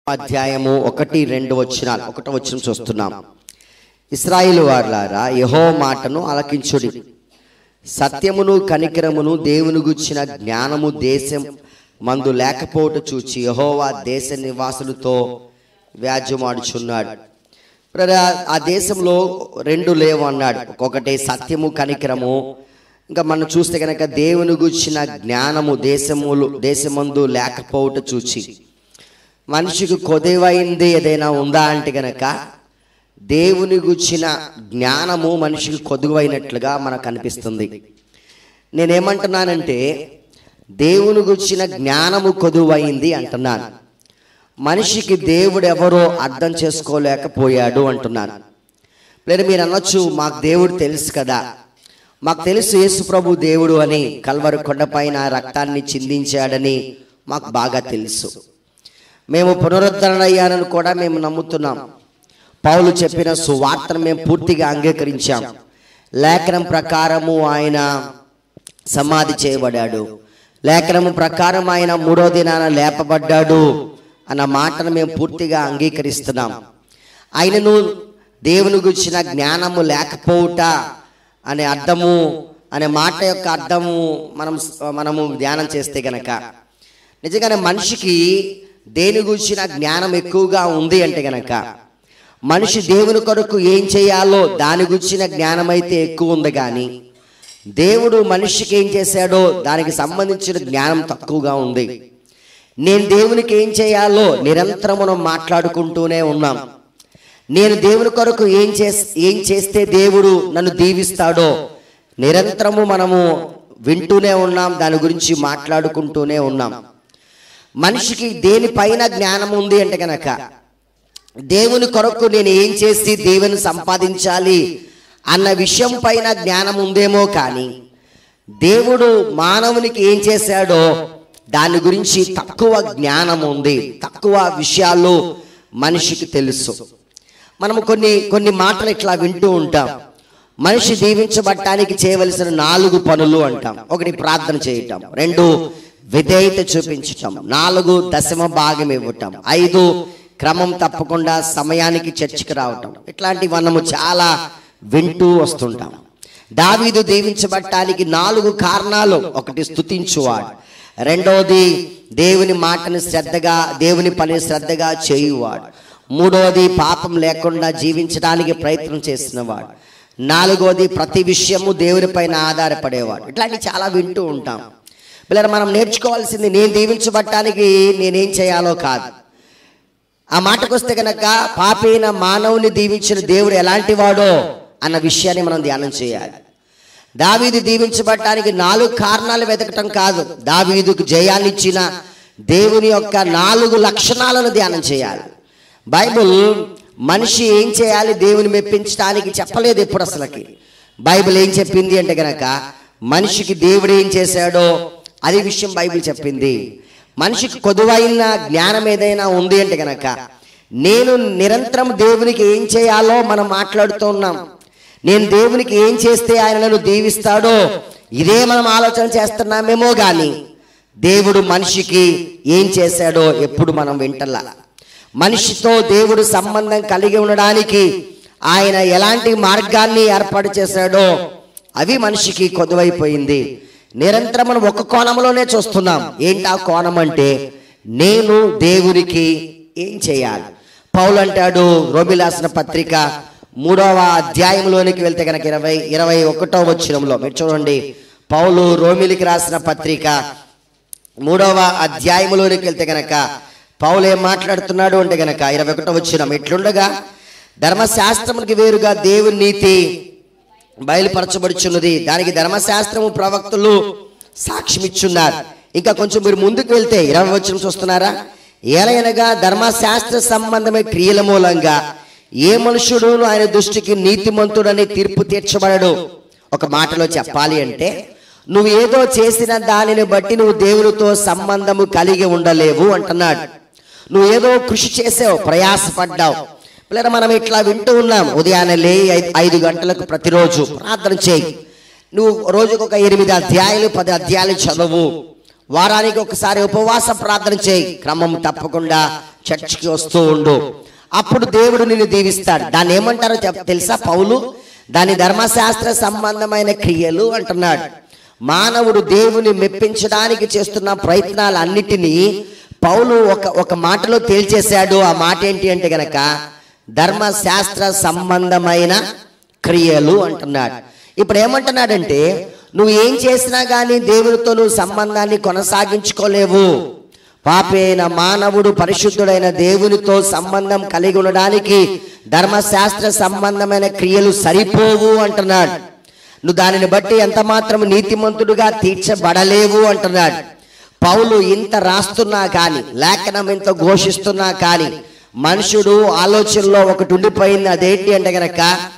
అధ్యాయము ఒకటి రెండు వచ్చినాలు ఒకటో వచ్చిన చూస్తున్నాం ఇస్రాయిల్ వార్లారా యహో మాటను ఆలకించుడి సత్యమును కనికరమును దేవుని గుచ్చిన జ్ఞానము దేశం మందు లేకపోవట చూచి యహోవా దేశ నివాసులతో వ్యాజ్యమాడుచున్నాడు బ్రదర్, ఆ దేశంలో రెండు లేవు అన్నాడు ఒకటి సత్యము కనికరము ఇంకా మనం చూస్తే కనుక దేవుని గుచ్చిన జ్ఞానము దేశములు దేశమందు లేకపోవట చూచి మనిషికి కొదవైంది ఏదైనా ఉందా అంటే గనక దేవుని గుచ్చిన జ్ఞానము మనిషికి కొదువైనట్లుగా మనకు అనిపిస్తుంది నేనేమంటున్నానంటే దేవుని గుచ్చిన జ్ఞానము కొదువైంది అంటున్నాను మనిషికి దేవుడు ఎవరో అర్థం చేసుకోలేకపోయాడు అంటున్నాను లేదు మీరు అనొచ్చు మాకు దేవుడు తెలుసు కదా మాకు తెలుసు యేసు ప్రభు దేవుడు అని కల్వరి కొండపైన రక్తాన్ని చిందించాడని మాకు బాగా తెలుసు మేము పునరుద్ధరణ అయ్యానని కూడా మేము నమ్ముతున్నాం పౌలు చెప్పిన సువార్తను మేము పూర్తిగా అంగీకరించాం లేఖనం ప్రకారము ఆయన సమాధి చేయబడ్డాడు లేఖనము ప్రకారం ఆయన మూడో దినాన లేపబడ్డాడు అన్న మాటను మేము పూర్తిగా అంగీకరిస్తున్నాం ఆయనను దేవుని గురించిన జ్ఞానము లేకపోవుట అనే అర్థము అనే మాట యొక్క అర్థము మనం మనము ధ్యానం చేస్తే గనక నిజంగానే మనిషికి దేని గురించిన జ్ఞానం ఎక్కువగా ఉంది అంటే గనక మనిషి దేవుని కొరకు ఏం చేయాలో దాని గురించిన జ్ఞానం అయితే ఎక్కువ ఉంది కానీ దేవుడు మనిషికి ఏం చేశాడో దానికి సంబంధించిన జ్ఞానం తక్కువగా ఉంది నేను దేవునికి ఏం చేయాలో నిరంతరం మనం మాట్లాడుకుంటూనే ఉన్నాం నేను దేవుని కొరకు ఏం చేస్ ఏం చేస్తే దేవుడు నన్ను దీవిస్తాడో నిరంతరము మనము వింటూనే ఉన్నాం దాని గురించి మాట్లాడుకుంటూనే ఉన్నాం మనిషికి దేనిపైన జ్ఞానం ఉంది అంటే గనక దేవుని కొరకు నేను ఏం చేసి దేవుని సంపాదించాలి అన్న విషయం పైన జ్ఞానం ఉందేమో కానీ దేవుడు మానవునికి ఏం చేశాడో దాని గురించి తక్కువ జ్ఞానం ఉంది తక్కువ విషయాలు మనిషికి తెలుసు మనము కొన్ని కొన్ని మాటలు ఇట్లా వింటూ ఉంటాం మనిషి దీవించబట్టానికి చేయవలసిన నాలుగు పనులు అంటాం ఒకటి ప్రార్థన చేయటం రెండు విధేయత చూపించటం నాలుగు దశమ భాగం ఇవ్వటం ఐదు క్రమం తప్పకుండా సమయానికి చర్చికి రావటం ఇట్లాంటి మనము చాలా వింటూ వస్తుంటాం దావీదు దీవించబట్టానికి నాలుగు కారణాలు ఒకటి స్తుతించువాడు రెండవది దేవుని మాటని శ్రద్ధగా దేవుని పని శ్రద్ధగా చేయువాడు మూడవది పాపం లేకుండా జీవించడానికి ప్రయత్నం చేసినవాడు నాలుగోది ప్రతి విషయము దేవుని పైన ఆధారపడేవాడు ఇట్లాంటి చాలా వింటూ ఉంటాం పిల్లలు మనం నేర్చుకోవాల్సింది నేను దీవించబట్టానికి నేనేం చేయాలో కాదు ఆ మాటకు వస్తే కనుక పాపైన మానవుని దీవించిన దేవుడు ఎలాంటి వాడో అన్న విషయాన్ని మనం ధ్యానం చేయాలి దావీదు దీవించబడటానికి నాలుగు కారణాలు వెతకటం కాదు దావీదుకు జయాన్ని ఇచ్చిన దేవుని యొక్క నాలుగు లక్షణాలను ధ్యానం చేయాలి బైబుల్ మనిషి ఏం చేయాలి దేవుని మెప్పించడానికి చెప్పలేదు ఎప్పుడు అసలుకి బైబిల్ ఏం చెప్పింది అంటే గనక మనిషికి దేవుడు ఏం చేశాడో అది విషయం బైబిల్ చెప్పింది మనిషికి కొదువైన జ్ఞానం ఏదైనా ఉంది అంటే గనక నేను నిరంతరం దేవునికి ఏం చేయాలో మనం మాట్లాడుతూ ఉన్నాం నేను దేవునికి ఏం చేస్తే ఆయన నన్ను దీవిస్తాడో ఇదే మనం ఆలోచన చేస్తున్నామేమో కానీ దేవుడు మనిషికి ఏం చేశాడో ఎప్పుడు మనం వింటల్లా మనిషితో దేవుడు సంబంధం కలిగి ఉండడానికి ఆయన ఎలాంటి మార్గాన్ని ఏర్పాటు చేశాడో అవి మనిషికి కొదువైపోయింది నిరంతరం మనం ఒక కోణంలోనే చూస్తున్నాం ఏంటి ఆ కోణం అంటే నేను దేవునికి ఏం చేయాలి పౌలు అంటాడు రోమిలాసిన పత్రిక మూడవ అధ్యాయంలోనికి వెళ్తే కనుక ఇరవై ఇరవై ఒకటో వచ్చినంలో మీరు చూడండి పౌలు రోమిలికి రాసిన పత్రిక మూడవ అధ్యాయంలోనికి వెళ్తే గనక పౌలు ఏం మాట్లాడుతున్నాడు అంటే గనక ఇరవై ఒకటో వచ్చిన ఎట్లుండగా ధర్మశాస్త్రమునికి వేరుగా దేవుని నీతి బయలుపరచబడుచున్నది దానికి ధర్మశాస్త్రము ప్రవక్తలు సాక్ష్యమిచ్చున్నారు ఇంకా కొంచెం మీరు ముందుకు వెళ్తే ఇరవై వచ్చిన చూస్తున్నారా ఏలైనగా ధర్మశాస్త్ర సంబంధమైన క్రియల మూలంగా ఏ మనుషుడు ఆయన దృష్టికి నీతిమంతుడని తీర్పు తీర్చబడడు ఒక మాటలో చెప్పాలి అంటే నువ్వు ఏదో చేసిన దానిని బట్టి నువ్వు దేవునితో సంబంధము కలిగి ఉండలేవు అంటున్నాడు నువ్వు ఏదో కృషి చేసావు ప్రయాసపడ్డావు పిల్లలు మనం ఇట్లా వింటూ ఉన్నాం ఉదయాన్నే లే ఐ- ఐదు గంటలకు ప్రతిరోజు ప్రార్థన చేయి నువ్వు రోజుకు ఒక ఎనిమిది అధ్యాయులు పది అధ్యాయాలు చదువు వారానికి ఒకసారి ఉపవాస ప్రార్థన చేయి క్రమం తప్పకుండా చర్చికి వస్తూ ఉండు అప్పుడు దేవుడు నిన్ను దీవిస్తాడు దాన్ని ఏమంటారో చెప్- తెలుసా పౌలు దాని ధర్మశాస్త్ర సంబంధమైన క్రియలు అంటున్నాడు మానవుడు దేవుని మెప్పించడానికి చేస్తున్న ప్రయత్నాలన్నిటినీ పౌలు ఒక ఒక మాటలో తేల్చేశాడు ఆ మాట ఏంటి అంటే గనక ధర్మశాస్త్ర సంబంధమైన క్రియలు అంటున్నాడు ఇప్పుడు ఏమంటున్నాడంటే నువ్వు ఏం చేసినా కానీ దేవునితో నువ్వు సంబంధాన్ని కొనసాగించుకోలేవు పాపైన మానవుడు పరిశుద్ధుడైన దేవునితో సంబంధం కలిగి ఉండడానికి ధర్మశాస్త్ర సంబంధమైన క్రియలు సరిపోవు అంటున్నాడు నువ్వు దానిని బట్టి ఎంత మాత్రం నీతిమంతుడుగా తీర్చబడలేవు అంటున్నాడు పౌలు ఇంత రాస్తున్నా కానీ లేఖనం ఇంత ఘోషిస్తున్నా కానీ మనుషుడు ఆలోచనలో ఒకటి ఉండిపోయింది అదేంటి అంటే గనక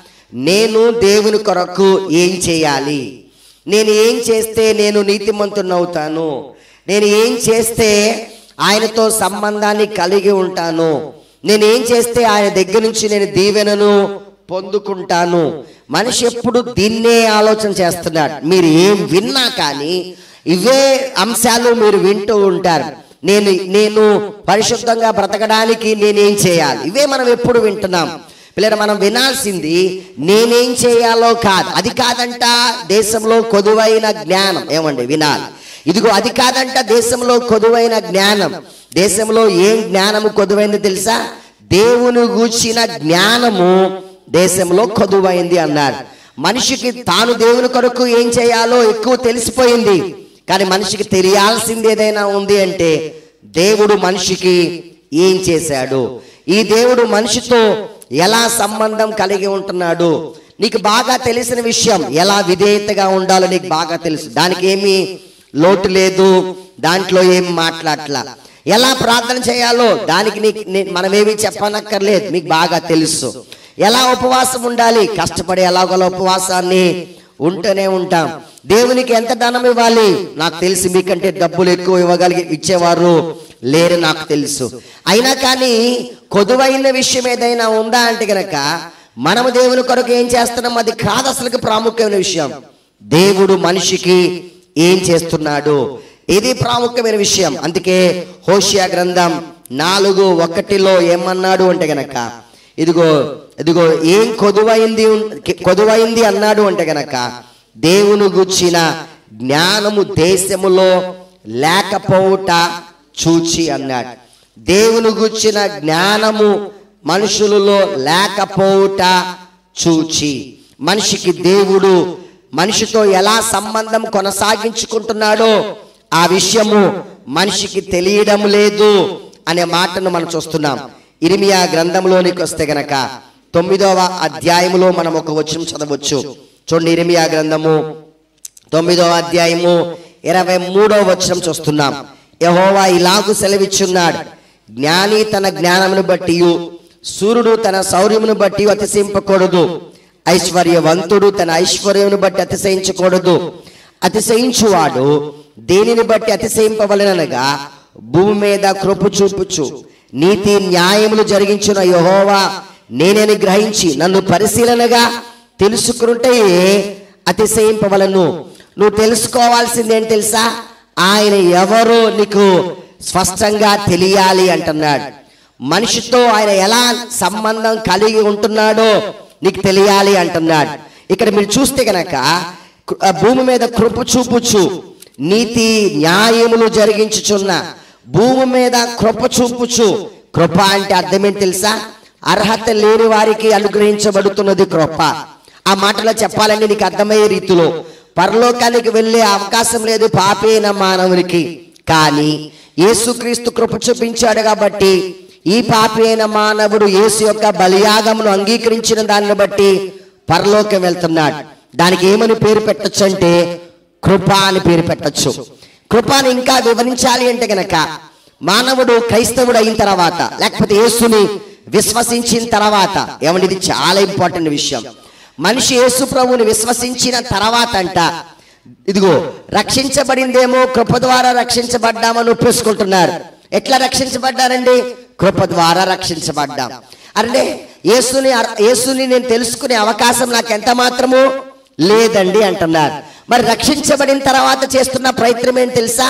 నేను దేవుని కొరకు ఏం చేయాలి నేను ఏం చేస్తే నేను నీతిమంతునవుతాను నేను ఏం చేస్తే ఆయనతో సంబంధాన్ని కలిగి ఉంటాను నేను ఏం చేస్తే ఆయన దగ్గర నుంచి నేను దీవెనను పొందుకుంటాను మనిషి ఎప్పుడు దీన్నే ఆలోచన చేస్తున్నాడు మీరు ఏం విన్నా కానీ ఇవే అంశాలు మీరు వింటూ ఉంటారు నేను నేను పరిశుద్ధంగా బ్రతకడానికి నేనేం చేయాలి ఇవే మనం ఎప్పుడు వింటున్నాం పిల్లలు మనం వినాల్సింది నేనేం చేయాలో కాదు అది కాదంట దేశంలో కొదువైన జ్ఞానం ఏమండి వినాలి ఇదిగో అది కాదంట దేశంలో కొదువైన జ్ఞానం దేశంలో ఏం జ్ఞానము కొదువైంది తెలుసా దేవుని గూర్చిన జ్ఞానము దేశంలో కొదువైంది అన్నారు మనిషికి తాను దేవుని కొరకు ఏం చేయాలో ఎక్కువ తెలిసిపోయింది కానీ మనిషికి తెలియాల్సింది ఏదైనా ఉంది అంటే దేవుడు మనిషికి ఏం చేశాడు ఈ దేవుడు మనిషితో ఎలా సంబంధం కలిగి ఉంటున్నాడు నీకు బాగా తెలిసిన విషయం ఎలా విధేయతగా ఉండాలో నీకు బాగా తెలుసు దానికి ఏమీ లోటు లేదు దాంట్లో ఏం మాట్లాడట్లా ఎలా ప్రార్థన చేయాలో దానికి నీకు నే- మనమేమి చెప్పనక్కర్లేదు మీకు బాగా తెలుసు ఎలా ఉపవాసం ఉండాలి కష్టపడి ఎలాగోలా ఉపవాసాన్ని ఉంటూనే ఉంటాం దేవునికి ఎంత ధనం ఇవ్వాలి నాకు తెలిసి మీకంటే డబ్బులు ఎక్కువ ఇవ్వగలిగి ఇచ్చేవారు లేరు నాకు తెలుసు అయినా కానీ కొదువైన విషయం ఏదైనా ఉందా అంటే గనక మనము దేవుని కొరకు ఏం చేస్తున్నాం అది కాదు అసలుకి ప్రాముఖ్యమైన విషయం దేవుడు మనిషికి ఏం చేస్తున్నాడు ఇది ప్రాముఖ్యమైన విషయం అందుకే హోషియా గ్రంథం నాలుగు ఒకటిలో ఏమన్నాడు అంటే గనక ఇదిగో ఇదిగో ఏం కొదువైంది ఉన్- కొదువైంది అన్నాడు అంటే గనక దేవుని గుచ్చిన జ్ఞానము దేశములో లేకపోవుట చూచి అన్నాడు దేవుని గుచ్చిన జ్ఞానము మనుషులలో లేకపోవుట చూచి మనిషికి దేవుడు మనిషితో ఎలా సంబంధం కొనసాగించుకుంటున్నాడో ఆ విషయము మనిషికి తెలియడం లేదు అనే మాటను మనం చూస్తున్నాం ఇరిమియా గ్రంథంలోనికి వస్తే గనక తొమ్మిదవ అధ్యాయములో మనం ఒక వచనం చదవచ్చు చూడండి ఇరిమియా గ్రంథము తొమ్మిదవ అధ్యాయము ఇరవై మూడవ వచనం చూస్తున్నాం యహోవా ఇలాగు సెలవిచ్చున్నాడు జ్ఞాని తన జ్ఞానమును బట్టి సూర్యుడు తన శౌర్యమును బట్టి అతిశయింపకూడదు ఐశ్వర్యవంతుడు తన ఐశ్వర్యమును బట్టి అతిశయించకూడదు అతిశయించువాడు దేనిని బట్టి అతిశయింపవలనగా భూమి మీద కృప చూపుచు నీతి న్యాయములు జరిగించిన యహోవా నేనని గ్రహించి నన్ను పరిశీలనగా తెలుసుకుంటే అతిశయింపవలను నువ్వు తెలుసుకోవాల్సింది ఏంటి తెలుసా ఆయన ఎవరో నీకు స్పష్టంగా తెలియాలి అంటున్నాడు మనిషితో ఆయన ఎలా సంబంధం కలిగి ఉంటున్నాడో నీకు తెలియాలి అంటున్నాడు ఇక్కడ మీరు చూస్తే గనక కృ- ఆ భూమి మీద కృప చూపుచు నీతి న్యాయములు జరిగించుచున్న భూమి మీద కృప చూపుచు కృప అంటే అర్థం ఏంటి తెలుసా అర్హత లేని వారికి అనుగ్రహించబడుతున్నది కృప ఆ మాటలో చెప్పాలంటే నీకు అర్థమయ్యే రీతిలో పరలోకానికి వెళ్ళే అవకాశం లేదు పాపైన మానవునికి కానీ యేసుక్రీస్తు కృప చూపించాడు కాబట్టి ఈ పాపి అయిన మానవుడు యేసు యొక్క బలియాగమును అంగీకరించిన దాన్ని బట్టి పరలోకం వెళ్తున్నాడు దానికి ఏమని పేరు పెట్టొచ్చు అంటే కృప అని పేరు పెట్టొచ్చు కృపని ఇంకా వివరించాలి అంటే గనక మానవుడు క్రైస్తవుడు అయిన తర్వాత లేకపోతే యేసుని విశ్వసించిన తర్వాత ఏమండి ఇది చాలా ఇంపార్టెంట్ విషయం మనిషి యేసు ప్రభువుని విశ్వసించిన తర్వాత అంట ఇదిగో రక్షించబడిందేమో కృప ద్వారా రక్షించబడ్డామని ఒప్పేసుకుంటున్నారు ఎట్లా రక్షించబడ్డారండి కృప ద్వారా రక్షించబడ్డాం అంటే యేసుని అర్- యేసుని నేను తెలుసుకునే అవకాశం నాకు ఎంత మాత్రము లేదండి అంటున్నారు మరి రక్షించబడిన తర్వాత చేస్తున్న ప్రయత్నం ఏంటి తెలుసా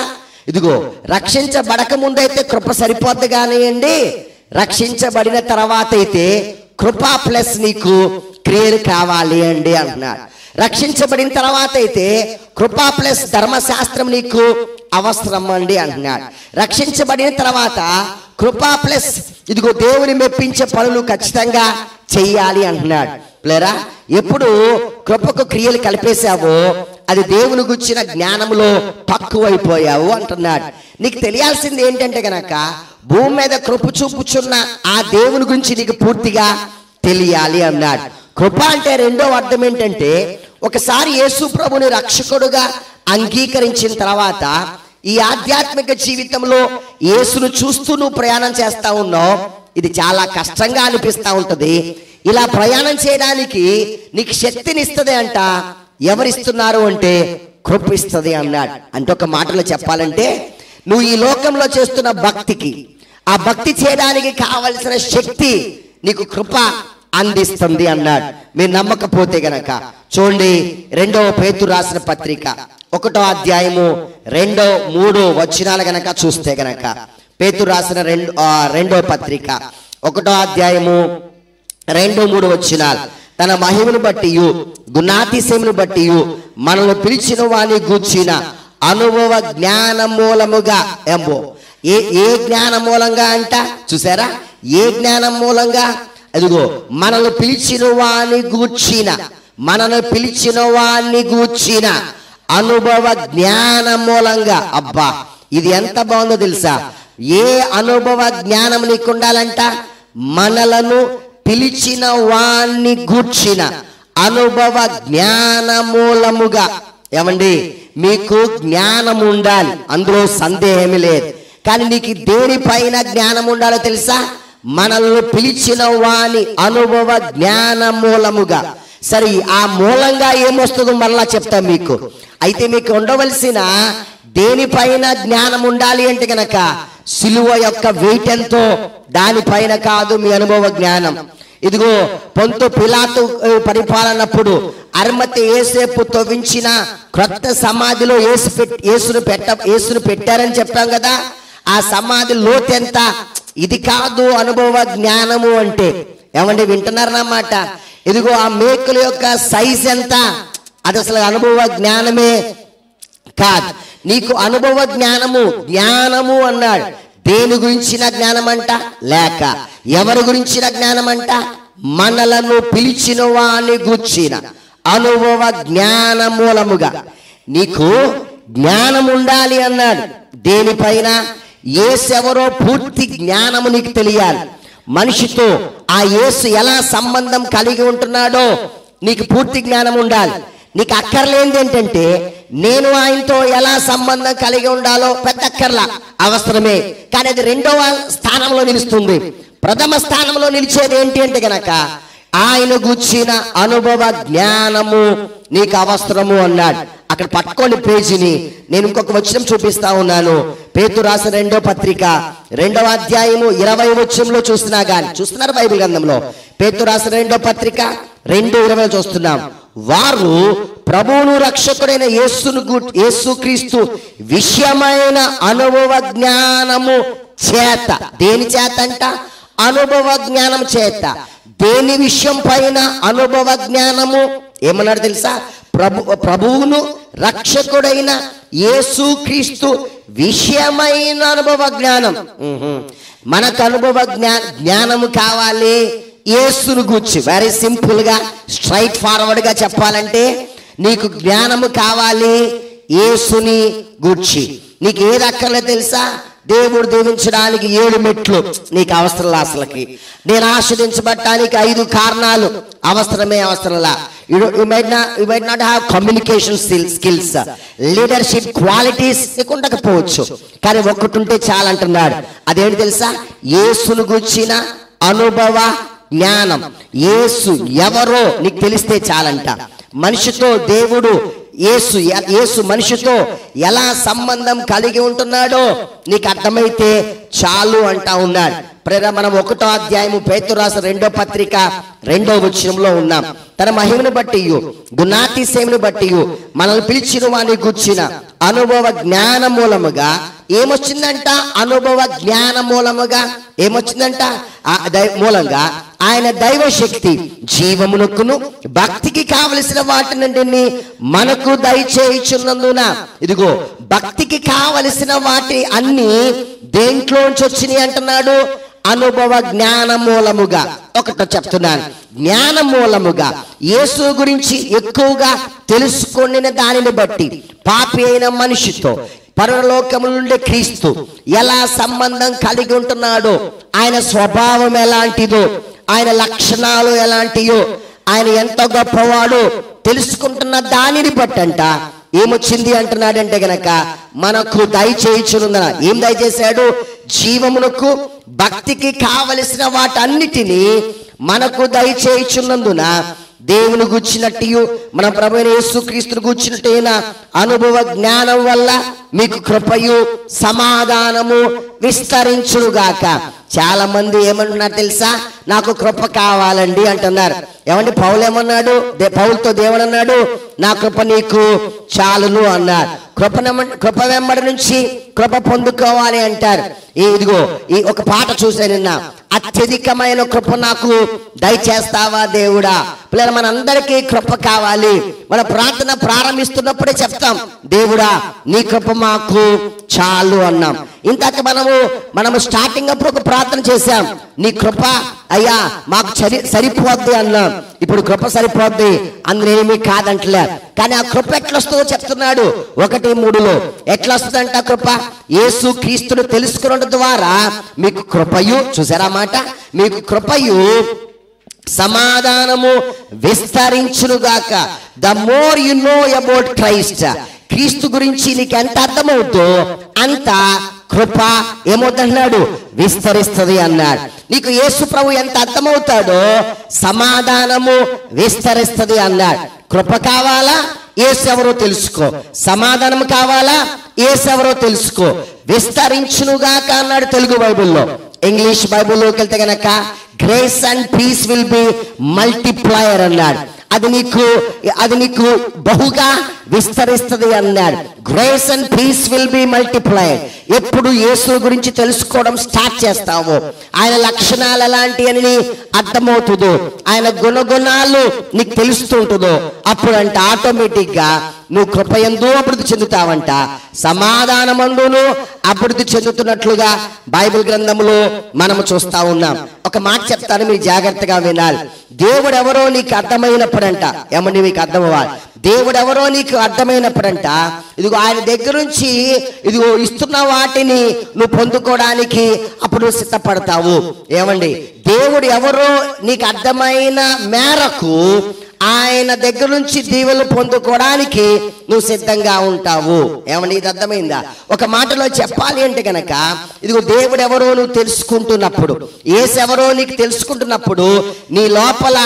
ఇదిగో రక్షించబడక ముందైతే కృప సరిపోద్ది కానివ్వండి రక్షించబడిన తర్వాత అయితే కృప ప్లస్ నీకు క్రియలు కావాలి అండి అంటున్నాడు రక్షించబడిన తర్వాత అయితే కృపా ప్లస్ ధర్మశాస్త్రం నీకు అవసరం అండి అంటున్నాడు రక్షించబడిన తర్వాత కృపా ప్లస్ ఇదిగో దేవుని మెప్పించే పనులు ఖచ్చితంగా చెయ్యాలి అంటున్నాడు లేరా ఎప్పుడు కృపకు క్రియలు కలిపేశావో అది దేవుని గుచ్చిన జ్ఞానంలో తక్కువైపోయావు అంటున్నాడు నీకు తెలియాల్సింది ఏంటంటే గనక భూమి మీద కృప చూపుచున్న ఆ దేవుని గురించి నీకు పూర్తిగా తెలియాలి అన్నాడు కృప అంటే రెండో అర్థం ఏంటంటే ఒకసారి యేసు ప్రభుని రక్షకుడుగా అంగీకరించిన తర్వాత ఈ ఆధ్యాత్మిక జీవితంలో యేసును చూస్తూ నువ్వు ప్రయాణం చేస్తా ఉన్నావు ఇది చాలా కష్టంగా అనిపిస్తా ఉంటది ఇలా ప్రయాణం చేయడానికి నీకు శక్తిని ఇస్తుంది అంట ఎవరిస్తున్నారు అంటే కృప ఇస్తుంది అన్నాడు అంటే ఒక మాటలో చెప్పాలంటే నువ్వు ఈ లోకంలో చేస్తున్న భక్తికి ఆ భక్తి చేయడానికి కావలసిన శక్తి నీకు కృప అందిస్తుంది అన్నాడు మీరు నమ్మకపోతే గనక చూడండి రెండవ పేతు రాసిన పత్రిక ఒకటో అధ్యాయము రెండో మూడో వచనాలు గనక చూస్తే గనక పేతు రాసిన రెండు ఆ, రెండో పత్రిక ఒకటో అధ్యాయము రెండు మూడు వచ్చినాలు తన మహిమను బట్టి గుణాతిశయమును బట్టి మనల్ని పిలిచిన వాని గూర్చిన అనుభవ జ్ఞాన మూలముగా ఎంబో ఏ ఏ జ్ఞాన మూలంగా అంట చూసారా ఏ జ్ఞానం మూలంగా అదిగో మనల్ని పిలిచిన వాని గూర్చిన మనల్ని పిలిచిన వాని గూర్చిన అనుభవ జ్ఞాన మూలంగా అబ్బా ఇది ఎంత బాగుందో తెలుసా ఏ అనుభవ జ్ఞానం నీకు ఉండాలంట మనలను పిలిచిన వాణ్ణి గూర్చిన అనుభవ జ్ఞాన మూలముగా ఏమండి మీకు జ్ఞానం ఉండాలి అందులో సందేహమే లేదు కానీ నీకు దేనిపైన జ్ఞానం ఉండాలో తెలుసా మనల్ని పిలిచిన వాని అనుభవ జ్ఞాన మూలముగా సరే ఆ మూలంగా ఏమొస్తుందో మరలా చెప్తా మీకు అయితే మీకు ఉండవలసిన దేనిపైన జ్ఞానం ఉండాలి అంటే గనక సిలువ యొక్క వెయిట్ ఎంతో దానిపైన కాదు మీ అనుభవ జ్ఞానం ఇదిగో పొంతు పిలాతు ఆ, పరిపాలనప్పుడు అర్మతి ఏసేపు తవ్వించిన క్రొత్త సమాధిలో ఏసు పెట్ యేసును పెట్ట యేసును పెట్టారని చెప్పాం కదా ఆ సమాధి లోతు ఎంత ఇది కాదు అనుభవ జ్ఞానము అంటే ఏమండి వింటున్నారన్నమాట ఇదిగో ఆ మేకుల యొక్క సైజ్ ఎంత అది అసలు అనుభవ జ్ఞానమే కాదు నీకు అనుభవ జ్ఞానము జ్ఞానము అన్నాడు దేని గురించిన జ్ఞానం అంట లేక ఎవరి గురించిన జ్ఞానం అంట మనలను పిలిచిన వాని గుర్చిన అనుభవ జ్ఞాన మూలముగా నీకు జ్ఞానం ఉండాలి అన్నాడు దేనిపైన ఏసెవరో పూర్తి జ్ఞానము నీకు తెలియాలి మనిషితో ఆ యేసు ఎలా సంబంధం కలిగి ఉంటున్నాడో నీకు పూర్తి జ్ఞానం ఉండాలి నీకు అక్కర్లేనిది ఏంటంటే నేను ఆయనతో ఎలా సంబంధం కలిగి ఉండాలో పెద్ద అక్కర్లా అవసరమే కానీ అది రెండవ స్థానంలో నిలుస్తుంది ప్రథమ స్థానంలో నిలిచేది ఏంటి అంటే గనక ఆయన గుచ్చిన అనుభవ జ్ఞానము నీకు అవసరము అన్నాడు అక్కడ పట్టుకోండి పేజీని నేను ఇంకొక వచనం చూపిస్తా ఉన్నాను పేతు రాసిన రెండో పత్రిక రెండవ అధ్యాయము ఇరవై వచనంలో చూస్తున్నా గాని చూస్తున్నారు బైబిల్ గ్రంథంలో పేతు రాసిన రెండో పత్రిక రెండు ఇరవై చూస్తున్నాం వారు ప్రభువును రక్షకుడైన యేసును గు- యేసుక్రీస్తు విషయమైన అనుభవ జ్ఞానము చేత దేని చేత అంట అనుభవ జ్ఞానం చేత దేని విషయం పైన అనుభవ జ్ఞానము ఏమన్నాడు తెలుసా ప్రభు ప్రభువును రక్షకుడైన యేసుక్రీస్తు విషయమైన అనుభవ జ్ఞానం ఉహు. మనకు అనుభవ జ్ఞా జ్ఞానము కావాలి యేసును గూర్చి వెరీ సింపుల్ గా స్ట్రైట్ ఫార్వర్డ్ గా చెప్పాలంటే నీకు జ్ఞానము కావాలి యేసుని గూర్చి నీకు ఏది అక్కర్లేదు తెలుసా దేవుడు దీవించడానికి ఏడు మెట్లు నీకు అవసరం అసలుకి నేను ఆస్వాదించబడటానికి ఐదు కారణాలు అవసరమే అవసరంలా you might not you might not have communication skills leadership qualities నీకు ఉండకపోవచ్చు కానీ ఒక్కటి ఉంటే చాలంటున్నాడు అదేంటి తెలుసా యేసును గుర్చిన అనుభవ జ్ఞానం యేసు ఎవరో నీకు తెలిస్తే చాలంట మనిషితో దేవుడు యేసు యేసు మనిషితో ఎలా సంబంధం కలిగి ఉంటున్నాడో నీకు అర్థమైతే చాలు అంటా ఉన్నాడు ప్రేర మనం ఒకటో అధ్యాయము పేతురాస రెండో పత్రిక రెండో వచనంలో ఉన్నాం తన మహిమను బట్టి గుణాతిశయమును బట్టి మనల్ని పిలిచిన వాని గుర్చిన అనుభవ జ్ఞాన మూలముగా ఏమొచ్చిందంట అనుభవ జ్ఞాన మూలముగా ఏమొచ్చిందంట ఆ దై మూలంగా ఆయన దైవ శక్తి జీవమునకును భక్తికి కావలసిన వాటిని మనకు దయచేయుచున్నందున ఇదిగో భక్తికి కావలసిన వాటి అన్ని దేంట్లోంచి వచ్చినాయి అంటున్నాడు అనుభవ జ్ఞాన మూలముగా ఒకటో చెప్తున్నాను జ్ఞాన మూలముగా యేసు గురించి ఎక్కువగా తెలుసుకొనిన దానిని బట్టి పాపి అయిన మనిషితో పరలోకము నుండి క్రీస్తు ఎలా సంబంధం కలిగి ఉంటున్నాడో ఆయన స్వభావం ఎలాంటిదో ఆయన లక్షణాలు ఎలాంటియో ఆయన ఎంత గొప్పవాడో తెలుసుకుంటున్న దానిని బట్టంట ఏమొచ్చింది అంటున్నాడంటే గనక మనకు దయచేయుచునుందన ఏం దయచేశాడు జీవమునకు భక్తికి కావలసిన వాటన్నిటినీ మనకు దయచేయుచున్నందున దేవుని గుచ్చినట్టు మన ప్రభు యేసుక్రీస్తుని గుచ్చినట్టయిన అనుభవ జ్ఞానం వల్ల మీకు కృపయు సమాధానము విస్తరించునుగాక చాలా మంది ఏమంటున్నారు తెలుసా నాకు కృప కావాలండి అంటున్నారు ఏమండి పౌలు ఏమన్నాడు దే- పౌలుతో దేవుడు అన్నాడు నా కృప నీకు చాలును అన్నారు కృప కృప వెంబడి నుంచి కృప పొందుకోవాలి అంటారు ఈ ఇదిగో ఈ ఒక పాట చూసాను నిన్న అత్యధికమైన కృప నాకు దయచేస్తావా దేవుడా పిల్లలు మనందరికీ కృప కావాలి మన ప్రార్థన ప్రారంభిస్తున్నప్పుడే చెప్తాం దేవుడా నీ కృప మాకు చాలు అన్నాం ఇంతక మనము మనము స్టార్టింగ్ అప్పుడు ఒక ప్రార్థన చేశాం నీ కృప అయ్యా మాకు సరి సరిపోద్ది అన్నాం ఇప్పుడు కృప సరిపోద్ది అందులోనేమీ కాదంటలే కానీ ఆ కృప ఎట్లా వస్తుందో చెప్తున్నాడు ఒకటి మూడులో ఎట్లా వస్తుందంట ఆ కృప యేసు క్రీస్తును తెలుసుకున్న ద్వారా మీకు కృపయు చూసారా మాట మీకు కృపయు సమాధానము విస్తరించునుగాక the more you know about Christ క్రీస్తు గురించి నీకు ఎంత అర్థమవుతో అంత కృప ఏమవుతుంటున్నాడు విస్తరిస్తుంది అన్నాడు నీకు యేసు ప్రభు ఎంత అర్థమవుతాడో సమాధానము విస్తరిస్తుంది అన్నాడు కృప కావాలా యేసు ఎవరో తెలుసుకో సమాధానం కావాలా యేసు ఎవరో తెలుసుకో విస్తరించునుగాక అన్నాడు తెలుగు బైబిల్లో ఇంగ్లీష్ బైబిల్లోకి వెళ్తే గనక grace and peace will be multiplier అన్నాడు అది నీకు అది నీకు బహుగా విస్తరిస్తుంది అన్నాడు grace and peace will be multiplied ఎప్పుడు యేసు గురించి తెలుసుకోవడం స్టార్ట్ చేస్తావు ఆయన లక్షణాలు ఎలాంటి అని అర్థమవుతుందో ఆయన గుణగుణాలు నీకు తెలుస్తుంటుందో అప్పుడు అంటే ఆటోమేటిక్ గా నువ్వు కృపయందు అభివృద్ధి చెందుతావంట సమాధానమందును అభివృద్ధి చెందుతున్నట్లుగా బైబిల్ గ్రంథంలో మనము చూస్తా ఉన్నాం ఒక మాట చెప్తాను మీరు జాగ్రత్తగా వినాలి దేవుడు ఎవరో నీకు అర్థమైనప్పుడంట ఏమని మీకు అర్థం అవ్వాలి దేవుడు ఎవరో నీకు అర్థమైనప్పుడంట ఇదిగో ఆయన దగ్గర నుంచి ఇదిగో ఇస్తున్న వాటిని నువ్వు పొందుకోవడానికి అప్పుడు నువ్వు సిద్ధపడతావు ఏమండి దేవుడు ఎవరో నీకు అర్థమైన మేరకు ఆయన దగ్గర నుంచి దీవెలు పొందుకోవడానికి నువ్వు సిద్ధంగా ఉంటావు ఏమని ఇది అర్థమైందా ఒక మాటలో చెప్పాలి అంటే గనక ఇదిగో దేవుడు ఎవరో నువ్వు తెలుసుకుంటున్నప్పుడు ఏసెవరో నీకు తెలుసుకుంటున్నప్పుడు నీ లోపల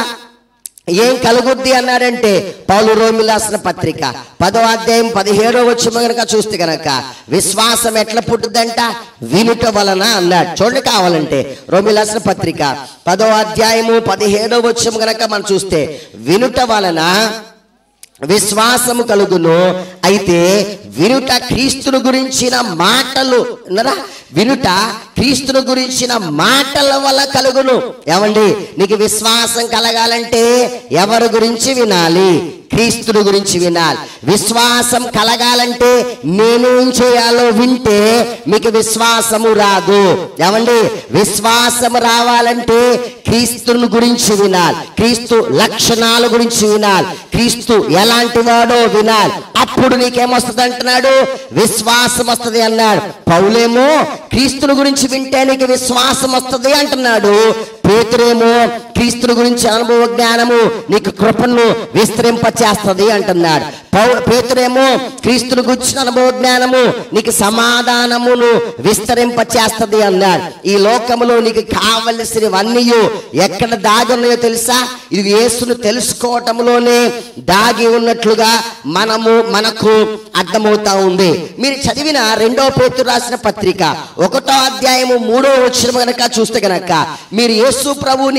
ఏం కలుగుద్ది అన్నాడంటే పౌలు రోమి రాసిన పత్రిక పదో అధ్యాయం పదిహేడో వచ్చి గనక చూస్తే గనక విశ్వాసం ఎట్లా పుట్టుద్దంట వినుట వలన అన్నాడు చూడండి కావాలంటే రోమి రాసిన పత్రిక పదో అధ్యాయము పదిహేడో వచ్చి గనక మనం చూస్తే వినుట వలన విశ్వాసము కలుగును అయితే వినుట క్రీస్తును గురించిన మాటలు విన్నరా? వినుట క్రీస్తును గురించిన మాటల వల్ల కలుగును ఏమండి నీకు విశ్వాసం కలగాలంటే ఎవరి గురించి వినాలి క్రీస్తుని గురించి వినాలి విశ్వాసం కలగాలంటే నేనేం చేయాలో వింటే మీకు విశ్వాసము రాదు ఏమండి విశ్వాసం రావాలంటే క్రీస్తుని గురించి వినాలి క్రీస్తు లక్షణాల గురించి వినాలి క్రీస్తు ఎలాంటి వాడో వినాలి అప్పుడు నీకేమొస్తుంది అంటున్నాడు విశ్వాసం వస్తుంది అన్నాడు పౌలేమో క్రీస్తుని గురించి వింటే నీకు విశ్వాసం వస్తుంది అంటున్నాడు పేతురేమో క్రీస్తుని గురించి అనుభవ జ్ఞానము నీకు కృపను విస్తరింపచేస్తుంది అంటున్నాడు పౌ పేతురేమో క్రీస్తుని గురించిన అనుభవ జ్ఞానము నీకు సమాధానమును విస్తరింపచేస్తుంది అన్నాడు ఈ లోకములో నీకు కావలసినవన్నీ ఎక్కడ దాగి ఉన్నాయో తెలుసా ఇది యేసును తెలుసుకోవటంలోనే దాగి ఉన్నట్లుగా మనము మనకు అర్థమవుతా ఉంది మీరు చదివిన రెండో పేతురు రాసిన పత్రిక ఒకటో అధ్యాయము మూడో వచ్చిన గనక చూస్తే గనక మీరు యేసు ప్రభు నీకు ఎంత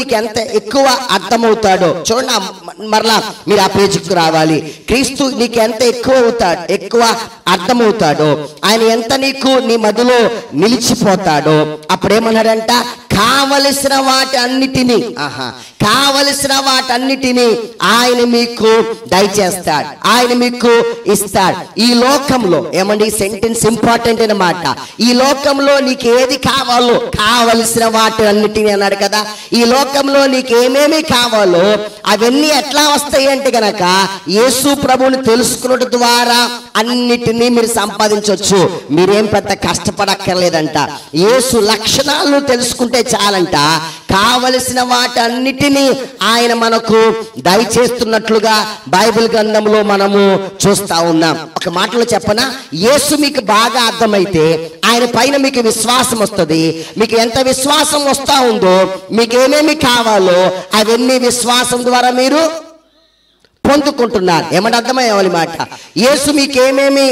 ఎక్కువ అర్థమవుతాడో చూడండి ఆ మ- మరలా మీరు ఆ పేజీకి రావాలి క్రీస్తు నీకు ఎంత ఎక్కువ అవుతాడు ఎక్కువ అర్థమవుతాడో ఆయన ఎంత నీకు నీ మదిలో నిలిచిపోతాడో అప్పుడేమన్నాడంట కావలసిన వాటి అన్నిటినీ ఆహా కావలసిన వాటన్నిటినీ ఆయన మీకు దయచేస్తాడు ఆయన మీకు ఇస్తాడు ఈ లోకంలో ఏమండి ఈ సెంటెన్స్ ఇంపార్టెంట్ అన్నమాట ఈ లోకంలో నీకు ఏది కావాలో కావలసిన వాటి అన్నిటినీ అన్నాడు కదా ఈ లోకంలో నీకు ఏమేమి కావాలో అవన్నీ ఎట్లా వస్తాయి అంటే గనక యేసు ప్రభువుని తెలుసుకున్నట ద్వారా అన్నిటినీ మీరు సంపాదించవచ్చు మీరేం పెద్ద కష్టపడక్కర్లేదంట యేసు లక్షణాలను తెలుసుకుంటే చాలంట కావలసిన వాటన్నిటినీ ఆయన మనకు దయచేస్తున్నట్లుగా బైబిల్ గ్రంథంలో మనము చూస్తా ఉన్నాం ఒక మాటలో చెప్పనా యేసు మీకు బాగా అర్థమైతే ఆయన పైన మీకు విశ్వాసం వస్తుంది మీకు ఎంత విశ్వాసం వస్తా ఉందో మీకు ఏమేమి కావాలో అవన్నీ విశ్వాసం ద్వారా మీరు పొందుకుంటున్నారు ఏమంటే అర్థమయ్యేవాలి మాట యేసు మీకేమేమి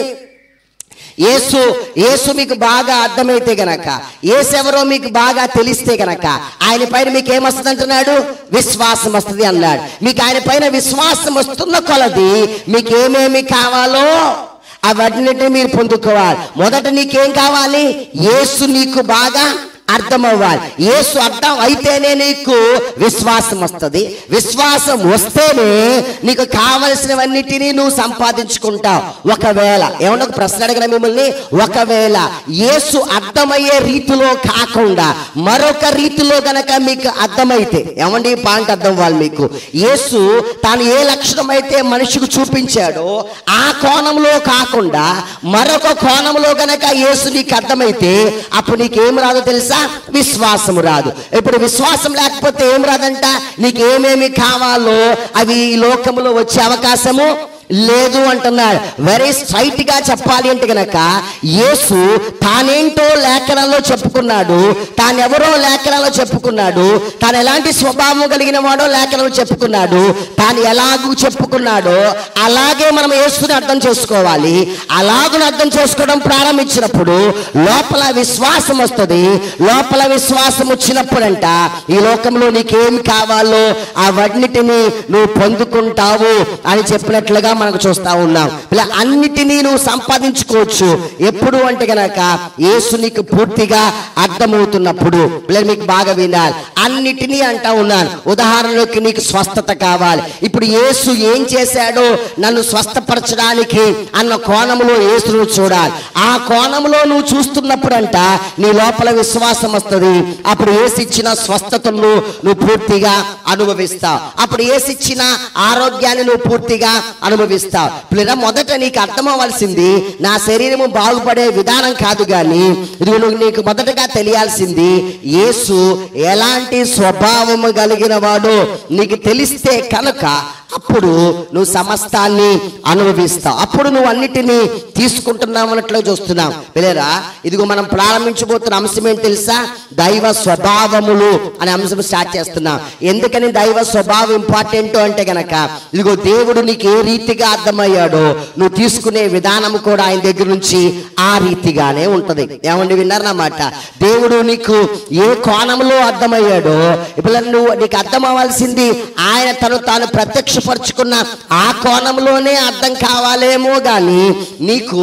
యేసు యేసు మీకు బాగా అర్థమైతే గనక యేసు ఎవరో మీకు బాగా తెలిస్తే గనక ఆయన పైన మీకు ఏమొస్తుంది అంటున్నాడు విశ్వాసం వస్తుంది అన్నాడు మీకు ఆయన పైన విశ్వాసం వస్తున్న కొలది మీకు ఏమేమి కావాలో అవన్నిటిని మీరు పొందుకోవాలి మొదట నీకేం కావాలి యేసు నీకు బాగా అర్థం అవ్వాలి యేసు అర్థం అయితేనే నీకు విశ్వాసం వస్తుంది విశ్వాసం వస్తేనే నీకు కావలసినవన్నిటినీ నువ్వు సంపాదించుకుంటావు ఒకవేళ ఏమన్నా ఒక ప్రశ్న అడిగిన మిమ్మల్ని ఒకవేళ యేసు అర్థమయ్యే రీతిలో కాకుండా మరొక రీతిలో గనక మీకు అర్థమైతే ఏమండి ఈ పాయింట్ అర్థం అవ్వాలి మీకు యేసు తాను ఏ లక్షణం అయితే మనిషికి చూపించాడో ఆ కోణంలో కాకుండా మరొక కోణంలో గనక యేసు నీకు అర్థమైతే అప్పుడు నీకేం రాదో తెలుసా విశ్వాసము రాదు ఇప్పుడు విశ్వాసం లేకపోతే ఏం రాదంట నీకు ఏమేమి కావాలో అవి ఈ లోకములో వచ్చే అవకాశము లేదు అంటున్నాడు వెరీ స్ట్రైట్ గా చెప్పాలి అంటే గనక యేసు తానేంటో లేఖనంలో చెప్పుకున్నాడు తానెవరో లేఖనంలో చెప్పుకున్నాడు తాను ఎలాంటి స్వభావం కలిగిన వాడో లేఖనంలో చెప్పుకున్నాడు తాను ఎలాగూ చెప్పుకున్నాడో అలాగే మనం యేసుని అర్థం చేసుకోవాలి అలాగను అర్థం చేసుకోవడం ప్రారంభించినప్పుడు లోపల విశ్వాసం వస్తుంది లోపల విశ్వాసం వచ్చినప్పుడంట ఈ లోకంలో నీకేమి కావాలో అవన్నిటిని నువ్వు పొందుకుంటావు అని చెప్పినట్లుగా మనకు చూస్తా ఉన్నాం ఇలా అన్నిటినీ నువ్వు సంపాదించుకోవచ్చు ఎప్పుడు అంటే గనక యేసు నీకు పూర్తిగా అర్థమవుతున్నప్పుడు ఇలా మీకు బాగా వినాలి అన్నిటినీ అంటా ఉన్నాను ఉదాహరణలోకి నీకు స్వస్థత కావాలి ఇప్పుడు యేసు ఏం చేశాడో నన్ను స్వస్థపరచడానికి అన్న కోణంలో యేసును చూడాలి ఆ కోణంలో నువ్వు చూస్తున్నప్పుడంట నీ లోపల విశ్వాసం వస్తుంది అప్పుడు యేసు ఇచ్చిన స్వస్థతను నువ్వు పూర్తిగా అనుభవిస్తావు అప్పుడు యేసు ఇచ్చిన ఆరోగ్యాన్ని నువ్వు పూర్తిగా అనుభవిస్తావు పిల్లల మొదట నీకు అర్థం అవ్వాల్సింది నా శరీరము బాగుపడే విధానం కాదు కానీ ఇది నువ్వు నీకు మొదటగా తెలియాల్సింది యేసు ఎలాంటి స్వభావము కలిగిన వాడు నీకు తెలిస్తే కనుక అప్పుడు నువ్వు సమస్తాన్ని అనుభవిస్తావు అప్పుడు నువ్వు అన్నిటినీ తీసుకుంటున్నావు అన్నట్లు చూస్తున్నావు పిల్లరా ఇదిగో మనం ప్రారంభించబోతున్న అంశం ఏంటి తెలుసా దైవ స్వభావములు అనే అంశం స్టార్ట్ చేస్తున్నాం ఎందుకని దైవ స్వభావం ఇంపార్టెంట్ అంటే గనక ఇదిగో దేవుడు నీకు ఏ రీతిగా అర్థమయ్యాడో నువ్వు తీసుకునే విధానం కూడా ఆయన దగ్గర నుంచి ఆ రీతిగానే ఉంటది ఏమండి విన్నారన్నమాట దేవుడు నీకు ఏ కోణంలో అర్థమయ్యాడో ఇప్పుడు నువ్వు నీకు అర్థం అవ్వాల్సింది ఆయన తను తాను ప్రత్యక్షపరుచుకున్న ఆ కోణంలోనే అర్థం కావాలేమో గాని నీకు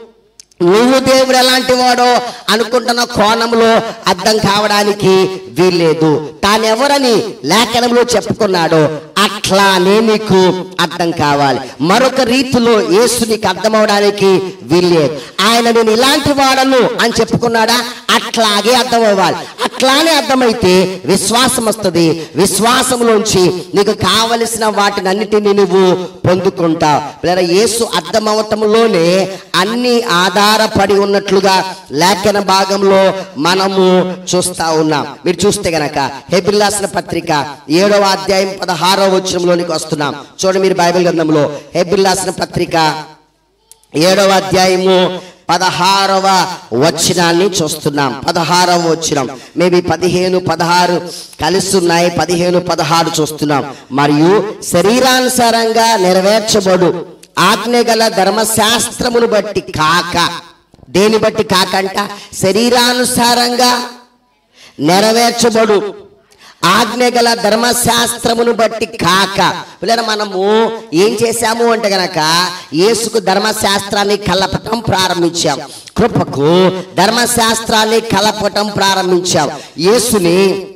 నువ్వు దేవుడు ఎలాంటి వాడో అనుకుంటున్న కోణంలో అర్థం కావడానికి వీల్లేదు తానెవరని లేఖనంలో చెప్పుకున్నాడో అట్లానే నీకు అర్థం కావాలి మరొక రీతిలో యేసు నీకు అర్థం అవడానికి వీల్లేదు ఆయన నేను ఇలాంటి వాడను అని చెప్పుకున్నాడా అట్లాగే అర్థం అవ్వాలి అట్లానే అర్థమైతే విశ్వాసం వస్తుంది విశ్వాసంలోంచి నీకు కావలసిన వాటిని అన్నిటిని నువ్వు పొందుకుంటావు లేదా యేసు అర్థం అవటంలోనే అన్ని ఆధారపడి ఉన్నట్లుగా లేఖన భాగంలో మనము చూస్తా ఉన్నాం మీరు చూస్తే గనక హెబిల్లాసిన పత్రిక ఏడవ అధ్యాయం పదహారవ వచనంలోనికి వస్తున్నాం చూడండి మీరు బైబిల్ గ్రంథంలో హెబిల్లాసిన పత్రిక ఏడవ అధ్యాయము పదహారవ వచనాన్ని చూస్తున్నాం పదహారవ వచనం మేబీ పదిహేను పదహారు కలిసి ఉన్నాయి పదిహేను పదహారు చూస్తున్నాం మరియు శరీరానుసారంగా నెరవేర్చబడు ఆజ్ఞగల ధర్మశాస్త్రమును బట్టి కాక దేని బట్టి కాకంట శరీరానుసారంగా నెరవేర్చబడు ఆజ్ఞగల ధర్మశాస్త్రమును బట్టి కాక పిల్లలు మనము ఏం చేశాము అంటే గనక యేసుకు ధర్మశాస్త్రాన్ని కలపటం ప్రారంభించాం కృపకు ధర్మశాస్త్రాన్ని కలపటం ప్రారంభించాం యేసుని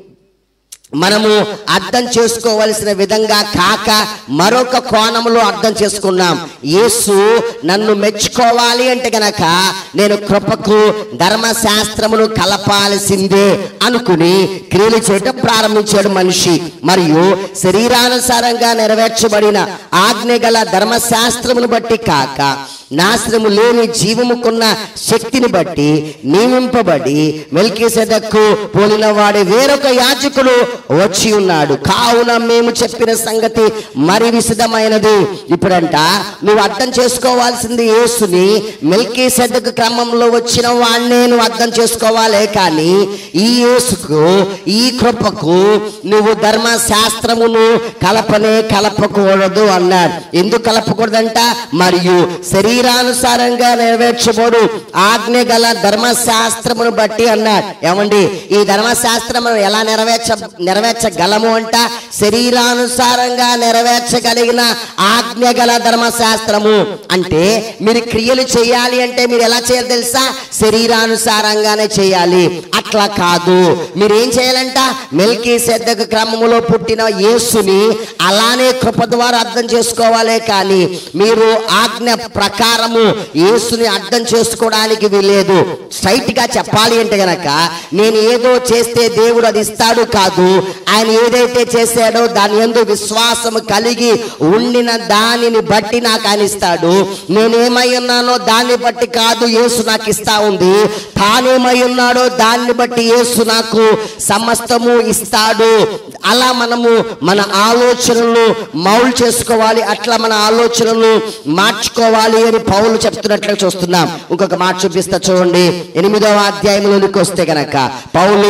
మనము అర్థం చేసుకోవలసిన విధంగా కాక మరొక కోణంలో అర్థం చేసుకున్నాం యేసు నన్ను మెచ్చుకోవాలి అంటే గనక నేను కృపకు ధర్మశాస్త్రమును కలపాల్సిందే అనుకుని క్రియలు చేయటం ప్రారంభించాడు మనిషి మరియు శరీరానుసారంగా నెరవేర్చబడిన ఆజ్ఞ గల ధర్మశాస్త్రమును బట్టి కాక నాశనము లేని జీవముకున్న శక్తిని బట్టి నియమింపబడి మెల్కీసెదక్కు పోలిన వాడి వేరొక యాజకుడు వచ్చి ఉన్నాడు కావున మేము చెప్పిన సంగతి మరి విశదమైనది ఇప్పుడంట నువ్వు అర్థం చేసుకోవాల్సింది యేసుని మెల్కీసెదక్ క్రమంలో వచ్చిన వాడినే నువ్వు అర్థం చేసుకోవాలే కానీ ఈ యేసుకు ఈ కృపకు నువ్వు ధర్మశాస్త్రమును కలపనే కలపకూడదు అన్నాడు ఎందుకు కలపకూడదంట మరియు శరీరానుసారంగా నెరవేర్చబడు ఆజ్ఞ గల ధర్మశాస్త్రమును బట్టి అన్నాడు ఏమండి ఈ ధర్మశాస్త్రము ఎలా నెరవేర్చ నెరవేర్చగలము అంట శరీరానుసారంగా నెరవేర్చగలిగిన ఆజ్ఞ గల ధర్మశాస్త్రము అంటే మీరు క్రియలు చేయాలి అంటే మీరు ఎలా చేయాలి తెలుసా శరీరానుసారంగానే చేయాలి అట్లా కాదు మీరు ఏం చేయాలంట మెల్కీ శ్రద్ధకు క్రమములో పుట్టిన యేసుని అలానే కృప ద్వారా అర్థం చేసుకోవాలే కానీ మీరు ఆజ్ఞ ప్రకారము యేసుని అర్థం చేసుకోవడానికి వీలేదు స్ట్రైట్ గా చెప్పాలి అంటే గనక నేను ఏదో చేస్తే దేవుడు అది ఇస్తాడు కాదు ఆయన ఏదైతే చేశాడో దాని ఎందు విశ్వాసము కలిగి ఉండిన దానిని బట్టి నాకు ఆయన ఇస్తాడు నేనేమై ఉన్నానో దాన్ని బట్టి కాదు యేసు నాకు ఇస్తా ఉంది తానేమై ఉన్నాడో దాన్ని బట్టి యేసు నాకు సమస్తము ఇస్తాడు అలా మనము మన ఆలోచనలు మౌలు చేసుకోవాలి అట్లా మన ఆలోచనలు మార్చుకోవాలి అని పౌలు చెప్తున్నట్లుగా చూస్తున్నాం ఇంకొక మాట చూపిస్తా చూడండి ఎనిమిదవ అధ్యాయంలోనికి వస్తే గనక పౌలు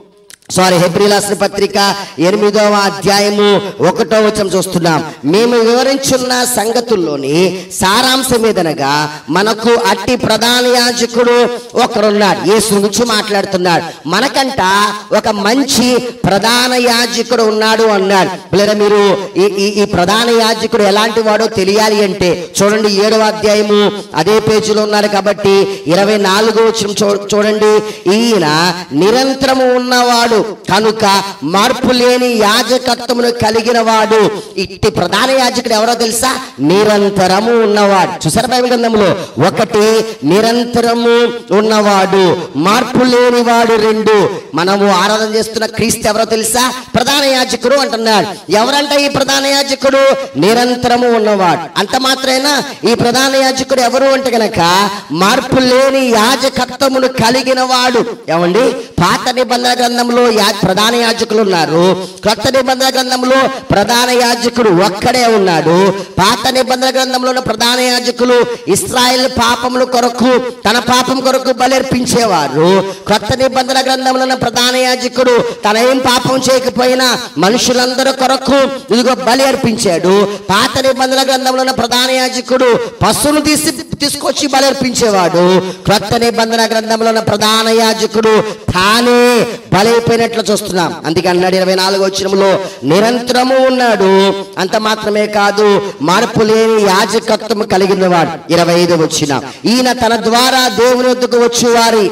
సారీ హెబ్రిలాసిన పత్రిక ఎనిమిదవ అధ్యాయము ఒకటో వచనం చూస్తున్నాం మేము వివరించున్న సంగతుల్లోని సారాంశం ఏదనగా మనకు అట్టి ప్రధాన యాజకుడు ఒకరున్నాడు యేసు గురించి మాట్లాడుతున్నాడు మనకంట ఒక మంచి ప్రధాన యాజకుడు ఉన్నాడు అన్నాడు పిల్లల మీరు ఈ ఈ- ఈ ప్రధాన యాజకుడు ఎలాంటి వాడో తెలియాలి అంటే చూడండి ఏడవ అధ్యాయము అదే పేజీలో ఉన్నారు కాబట్టి ఇరవై నాలుగో వచనం చూ చూడండి ఈయన నిరంతరము ఉన్నవాడు కనుక మార్పు లేని యాజకత్వమును కలిగిన వాడు ఇట్టి ప్రధాన యాజకుడు ఎవరో తెలుసా నిరంతరము ఉన్నవాడు చూసారా బైబిల్ గ్రంథంలో ఒకటి నిరంతరము ఉన్నవాడు మార్పు లేనివాడు రెండు మనము ఆరాధన చేస్తున్న క్రీస్తు ఎవరో తెలుసా ప్రధాన యాజకుడు అంటున్నాడు ఎవరంట ఈ ప్రధాన యాజకుడు నిరంతరము ఉన్నవాడు అంత మాత్రమేనా ఈ ప్రధాన యాజకుడు ఎవరు అంటే గనక మార్పు లేని యాజకత్వమును కలిగిన వాడు ఏమండి పాత నిబంధన గ్రంథంలో యా ప్రధాన యాజకులు ఉన్నారు కొత్త నిబంధన గ్రంథంలో ప్రధాన యాజకుడు ఒక్కడే ఉన్నాడు పాత నిబంధన గ్రంథంలో ఉన్న ప్రధాన యాజకులు ఇస్రాయేల్ పాపముల కొరకు తన పాపం కొరకు బలర్పించేవారు కొత్త నిబంధన గ్రంథంలో ఉన్న ప్రధాన యాజకుడు తన ఏం పాపం చేయకపోయినా మనుషులందరి కొరకు ఇదిగో బలి అర్పించాడు పాత నిబంధన గ్రంథంలో ఉన్న ప్రధాన యాజకుడు పశువును తీసి తీసుకొచ్చి బలి అర్పించేవాడు క్రొత్త నిబంధన గ్రంథంలో ఉన్న ప్రధాన యాజకుడు తానే బలైపోయినట్లు చూస్తున్నాం అందుకే అన్నాడు ఇరవై నాలుగో వచ్చినములో నిరంతరము ఉన్నాడు అంత మాత్రమే కాదు మార్పు లేని యాజకత్వం కలిగిన వాడు ఇరవై ఐదు వచ్చిన ఈయన తన ద్వారా దేవుని వద్దకు వచ్చి వారి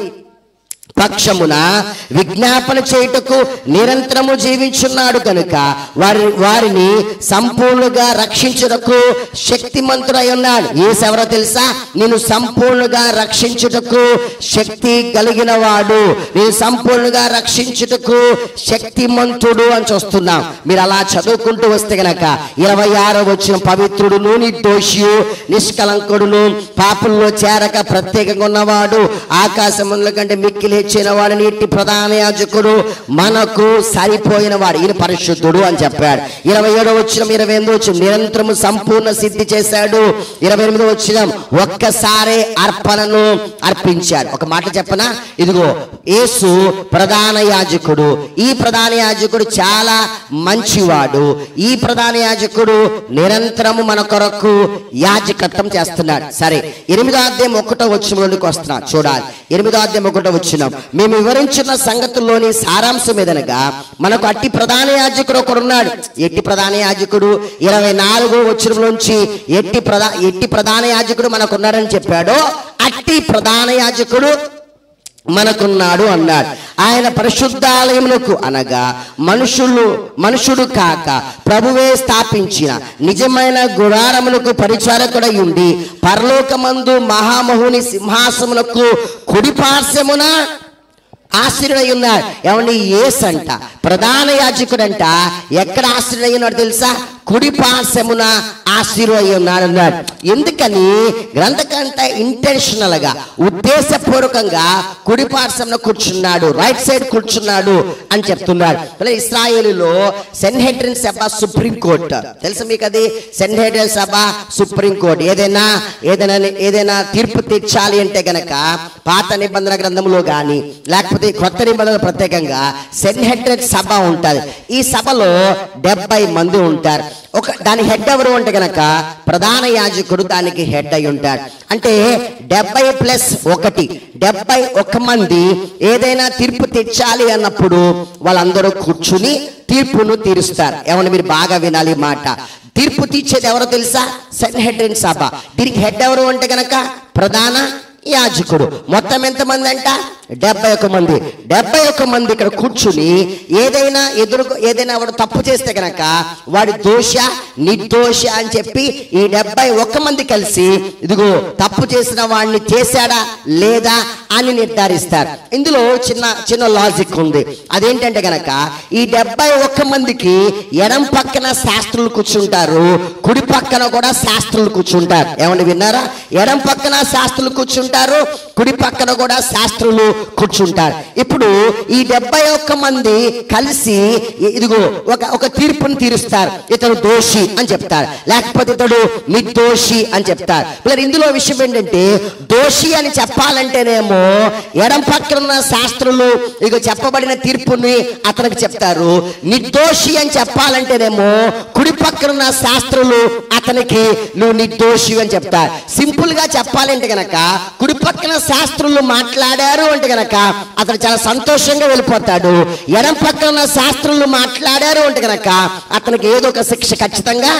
పక్షమున విజ్ఞాపన చేయుటకు నిరంతరము జీవించున్నాడు కనుక వారి వారిని సంపూర్ణంగా రక్షించుటకు శక్తిమంతుడై ఉన్నాడు ఏసెవరో తెలుసా నేను సంపూర్ణంగా రక్షించుటకు శక్తి కలిగిన వాడు నేను సంపూర్ణంగా రక్షించుటకు శక్తిమంతుడు అని చూస్తున్నాం మీరు అలా చదువుకుంటూ వస్తే గనక ఇరవై ఆరో వచ్చిన పవిత్రుడును నిర్దోషియు నిష్కలంకుడును పాపుల్లో చేరక ప్రత్యేకంగా ఉన్నవాడు ఆకాశముల కంటే మిక్కిలి హెచ్చిన వాడు నీటి ప్రధాన యాజకుడు మనకు సరిపోయిన వాడు ఈయన పరిశుద్ధుడు అని చెప్పాడు ఇరవై ఏడో వచ్చిన ఇరవై ఎనిమిది వచ్చిన నిరంతరము సంపూర్ణ సిద్ధి చేశాడు ఇరవై ఎనిమిది వచ్చిన ఒక్కసారే అర్పణను అర్పించాడు ఒక మాట చెప్పనా ఇదిగో యేసు ప్రధాన యాజకుడు ఈ ప్రధాన యాజకుడు చాలా మంచివాడు ఈ ప్రధాన యాజకుడు నిరంతరము మన కొరకు యాజకత్వం చేస్తున్నాడు సరే ఎనిమిదో అధ్యాయం ఒకటో వచ్చినలోనికి వస్తున్నా చూడాలి ఎనిమిదో అధ్యాయం ఒకటో వచ్చిన మేము వివరించిన సంగతుల్లోని సారాంశం ఏదనగా మనకు అట్టి ప్రధాన యాజకుడు ఒకడున్నాడు ఎట్టి ప్రధాన యాజకుడు ఇరవై నాలుగో వచ్చిన నుంచి ఎట్టి ప్రధా ఎట్టి ప్రధాన యాజకుడు మనకున్నాడని చెప్పాడో అట్టి ప్రధాన యాజకుడు మనకున్నాడు అన్నాడు ఆయన పరిశుద్ధాలయములకు అనగా మనుషులు మనుషుడు కాక ప్రభువే స్థాపించిన నిజమైన గుడారములకు పరిచారకుడై ఉండి పరలోకమందు మహామహుని సింహాసములకు కుడిపార్శ్వమున ఆశ్రయుడై ఉన్నాడు ఏమండి ఏస్ అంట ప్రధాన యాజకుడంట ఎక్కడ ఆశ్రయుడై ఉన్నాడు తెలుసా కుడి పార్శ్వమున ఆశీర్వై ఉన్నాడు అన్నాడు ఎందుకని గ్రంథకంట ఇంటెన్షనల్ గా ఉద్దేశపూర్వకంగా కుడి పార్శ్వమున కూర్చున్నాడు రైట్ సైడ్ కూర్చున్నాడు అని చెప్తున్నాడు ఇలా ఇస్రాయేలులో సెన్హెడ్రిన్ సభ సుప్రీం కోర్టు తెలుసు మీకు అది సెన్హెడ్రిన్ సభ సుప్రీం కోర్టు ఏదైనా ఏదైనా ఏదైనా తీర్పు తెచ్చాలి అంటే గనక పాత నిబంధన గ్రంథంలో కానీ లేకపోతే కొత్త నిబంధన ప్రత్యేకంగా సెన్హెడ్రిన్ సభ ఉంటుంది ఈ సభలో డెబ్బై మంది ఉంటారు ఒక దాని హెడ్ ఎవరు అంటే గనక ప్రధాన యాజకుడు దానికి హెడ్ అయి ఉంటాడు అంటే డెబ్బై ప్లస్ ఒకటి డెబ్బై ఒక మంది ఏదైనా తీర్పు తెచ్చాలి అన్నప్పుడు వాళ్ళందరూ కూర్చుని తీర్పును తీరుస్తారు ఏమన్నా మీరు బాగా వినాలి ఈ మాట తీర్పు తీర్చేది ఎవరో తెలుసా సెన్హెడ్రిన్ సభ దీనికి హెడ్ ఎవరు అంటే గనక ప్రధాన యాజకుడు మొత్తం ఎంతమంది అంట డెబ్బై ఒక మంది డెబ్బై ఒక మంది ఇక్కడ కూర్చుని ఏదైనా ఎదురు ఏదైనా వాడు తప్పు చేస్తే గనక వాడి దోష నిర్దోష అని చెప్పి ఈ డెబ్బై ఒక్క మంది కలిసి ఇదిగో తప్పు చేసిన వాడిని చేశాడా లేదా అని నిర్ధారిస్తారు ఇందులో చిన్న చిన్న లాజిక్ ఉంది అదేంటంటే గనక ఈ డెబ్బై ఒక్క మందికి ఎడం పక్కన శాస్త్రులు కూర్చుంటారు కుడి పక్కన కూడా శాస్త్రులు కూర్చుంటారు ఏమండి విన్నారా ఎడం పక్కన శాస్త్రులు కూర్చుంటారు కుడి పక్కన కూడా శాస్త్రులు కూర్చుంటారు ఇప్పుడు ఈ డెబ్బై ఒక్క మంది కలిసి ఇ- ఇదిగో ఒక ఒక తీర్పును తీరుస్తారు ఇతడు దోషి అని చెప్తారు లేకపోతే ఇతడు నిర్దోషి అని చెప్తారు మరి ఇందులో విషయం ఏంటంటే దోషి అని చెప్పాలంటేనేమో ఎడం పక్కన ఉన్న శాస్త్రులు ఇక చెప్పబడిన తీర్పుని అతనికి చెప్తారు నిర్దోషి అని చెప్పాలంటేనేమో కుడి పక్కన ఉన్న శాస్త్రులు అతనికి నువ్వు నిర్దోషి అని చెప్తారు సింపుల్ గా చెప్పాలంటే గనక కుడి పక్కన శాస్త్రులు మాట్లాడారు అంటే గనక అతను చాలా సంతోషంగా వెళ్ళిపోతాడు ఎడం పక్కన ఉన్న శాస్త్రులు మాట్లాడారు అంటే గనక అతనికి ఏదో ఒక శిక్ష ఖచ్చితంగా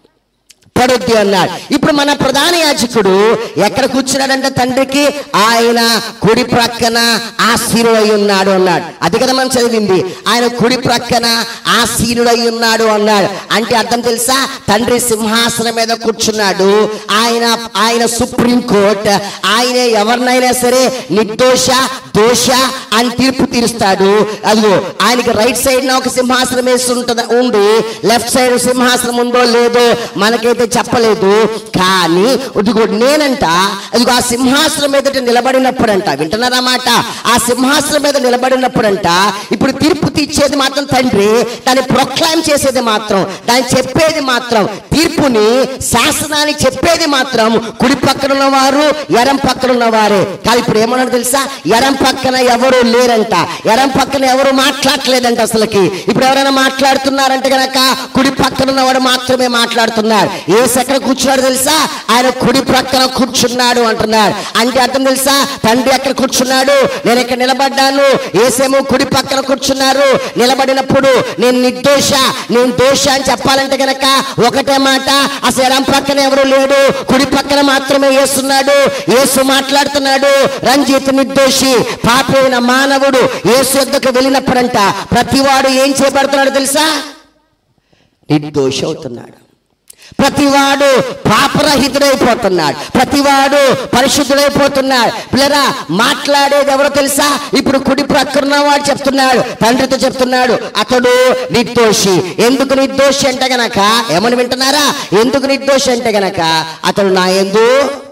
పడుద్ది అన్నాడు ఇప్పుడు మన ప్రధాన యాజకుడు ఎక్కడ కూర్చున్నాడంటే తండ్రికి ఆయన కుడి ప్రక్కన ఆశీనుడై ఉన్నాడు అన్నాడు అది కదా మనం చదివింది ఆయన కుడి ప్రక్కన ఆశీనుడై ఉన్నాడు అన్నాడు అంటే అర్థం తెలుసా తండ్రి సింహాసనం మీద కూర్చున్నాడు ఆయన ఆయన సుప్రీం కోర్ట్ ఆయన ఎవరినైనా సరే నిర్దోష దోష అని తీర్పు తీరుస్తాడు అదిగో ఆయనకి రైట్ సైడ్ ఒక సింహాసనం వేసి ఉంటది ఉంది లెఫ్ట్ సైడ్ సింహాసనం ఉందో లేదో మనకైతే చెప్పలేదు కానీ ఇదిగో నేనంట ఇదిగో ఆ సింహాసనం మీద నిలబడినప్పుడంట వింటున్నారా మాట ఆ సింహాసనం మీద నిలబడినప్పుడంట ఇప్పుడు తీర్పు తీర్చేది మాత్రం తండ్రి దాన్ని ప్రొక్లైమ్ చేసేది మాత్రం దాన్ని చెప్పేది మాత్రం తీర్పుని శాసనాన్ని చెప్పేది మాత్రం కుడి పక్కన ఉన్నవారు ఎడం పక్కన ఉన్నవారే కానీ ఇప్పుడు ఏమన్నాడు తెలుసా ఎడం పక్కన ఎవరు లేరంట ఎడం పక్కన ఎవరు మాట్లాడలేదంట అసలుకి ఇప్పుడు ఎవరైనా మాట్లాడుతున్నారంటే గనక కుడి పక్కన ఉన్నవాడు మాత్రమే మాట్లాడుతున్నారు ఏసు ఎక్కడ కూర్చున్నాడు తెలుసా ఆయన కుడి ప్రక్కన కూర్చున్నాడు అంటున్నాడు అంటే అర్థం తెలుసా తండ్రి ఎక్కడ కూర్చున్నాడు నేను ఇక్కడ నిలబడ్డాను ఏసేమో కుడి పక్కన కూర్చున్నారు నిలబడినప్పుడు నేను నిర్దోష నేను దోష అని చెప్పాలంటే గనక ఒకటే మాట అసలు ఎడం పక్కన ఎవరు లేడు కుడి పక్కన మాత్రమే వేస్తున్నాడు యేసు మాట్లాడుతున్నాడు రంజిత్ నిర్దోషి పాపైన మానవుడు యేసు వద్దకు వెళ్ళినప్పుడంట ప్రతివాడు ఏం చేయబడుతున్నాడు తెలుసా నిర్దోషి అవుతున్నాడు ప్రతివాడు పాపరహితుడైపోతున్నాడు ప్రతివాడు పరిశుద్ధుడైపోతున్నాడు పిల్లరా మాట్లాడేది ఎవరో తెలుసా ఇప్పుడు కుడి ప్రక్కన వాడు చెప్తున్నాడు తండ్రితో చెప్తున్నాడు అతడు నిర్దోషి ఎందుకు నిర్దోషి అంటే గనక ఏమని వింటున్నారా ఎందుకు నిర్దోషి అంటే గనక అతడు నా ఎందు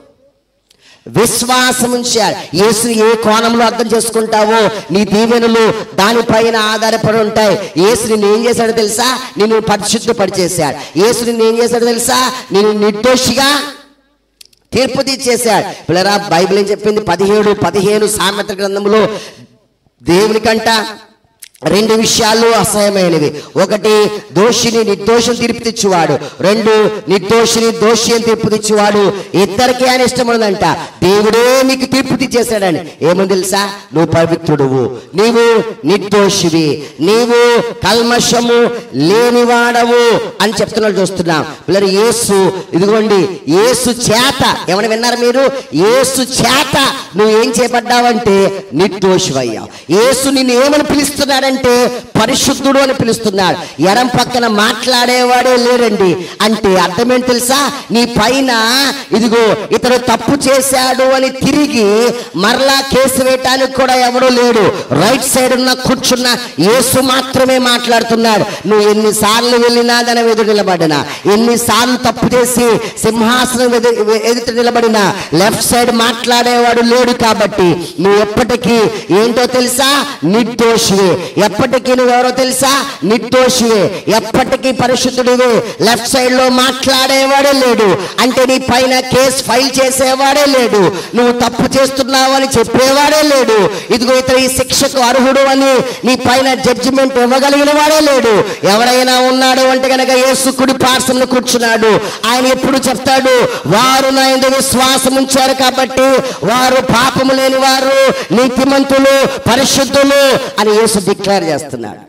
విశ్వాసం ఉంచాడు యేసు ఏ కోణంలో అర్థం చేసుకుంటావో నీ దీవెనలు దానిపైన ఆధారపడి ఉంటాయి యేసు నిన్ను ఏం చేశాడో తెలుసా నిన్ను పరిశుద్ధపరిచేశాడు యేసు నిన్ను ఏం చేశాడో తెలుసా నేను నిర్దోషిగా తీర్పు తీర్చేశాడు పిల్లరా బైబిల్ ఏం చెప్పింది పదిహేడు పదిహేను సామెత గ్రంథంలో దేవునికంట రెండు విషయాలు అసహ్యమైనవి ఒకటి దోషిని నిర్దోషం తీర్పు తెచ్చువాడు రెండు నిర్దోషిని దోషి అని తీర్పు తెచ్చువాడు ఇద్దరికీ ఆయన ఇష్టం ఉన్నదంట దేవుడే నీకు తీర్పు తెచ్చేశాడని ఏమో తెలుసా నువ్వు పవిత్రుడువు నీవు నిర్దోషివి నీవు కల్మషము లేనివాడవు అని చెప్తున్నాడు చూస్తున్నాం పిల్లలు యేసు ఇదిగోండి యేసు చేత ఏమైనా విన్నారు మీరు యేసు చేత నువ్వు ఏం చేపడ్డావంటే నిర్దోషివయ్యావు యేసు నిన్ను ఏమని పిలుస్తున్నాడంటే పరిశుద్ధుడు అని పిలుస్తున్నాడు ఎడం పక్కన మాట్లాడేవాడే లేడండి అంటే అర్థం ఏంటి తెలుసా నీ పైన ఇదిగో ఇతడు తప్పు చేశాడు అని తిరిగి మరలా కేసు వేయటానికి కూడా ఎవడూ లేడు రైట్ సైడ్ ఉన్న కూర్చున్న యేసు మాత్రమే మాట్లాడుతున్నాడు నువ్వు ఎన్నిసార్లు వెళ్ళినా దాని ఎదురు నిలబడినా ఎన్నిసార్లు తప్పు చేసి సింహాసనం ఎదు- ఎదుట నిలబడినా లెఫ్ట్ సైడ్ మాట్లాడేవాడు లేడు కాబట్టి నువ్వు ఎప్పటికీ ఏంటో తెలుసా నిర్దోషివే ఎప్పటికీ నువ్వెవరో తెలుసా నిర్దోషివే ఎప్పటికీ పరిశుద్ధుడివే లెఫ్ట్ సైడ్ లో మాట్లాడేవాడే లేడు అంటే నీ పైన కేసు ఫైల్ చేసేవాడే లేడు నువ్వు తప్పు చేస్తున్నావు అని చెప్పేవాడే లేడు ఇదిగో ఇతను ఈ శిక్షకు అర్హుడు అని నీ పైన జడ్జిమెంట్ ఇవ్వగలిగిన వాడే లేడు ఎవరైనా ఉన్నాడు అంటే కనుక యేసు కుడి పార్శ్వంలో కూర్చున్నాడు ఆయన ఎప్పుడు చెప్తాడు వారు నా యందు విశ్వాసం ఉంచారు కాబట్టి వారు పాపము లేని వారు నీతిమంతులు పరిశుద్ధులు అని యేసు డిక్లేర్ చేస్తున్నాడు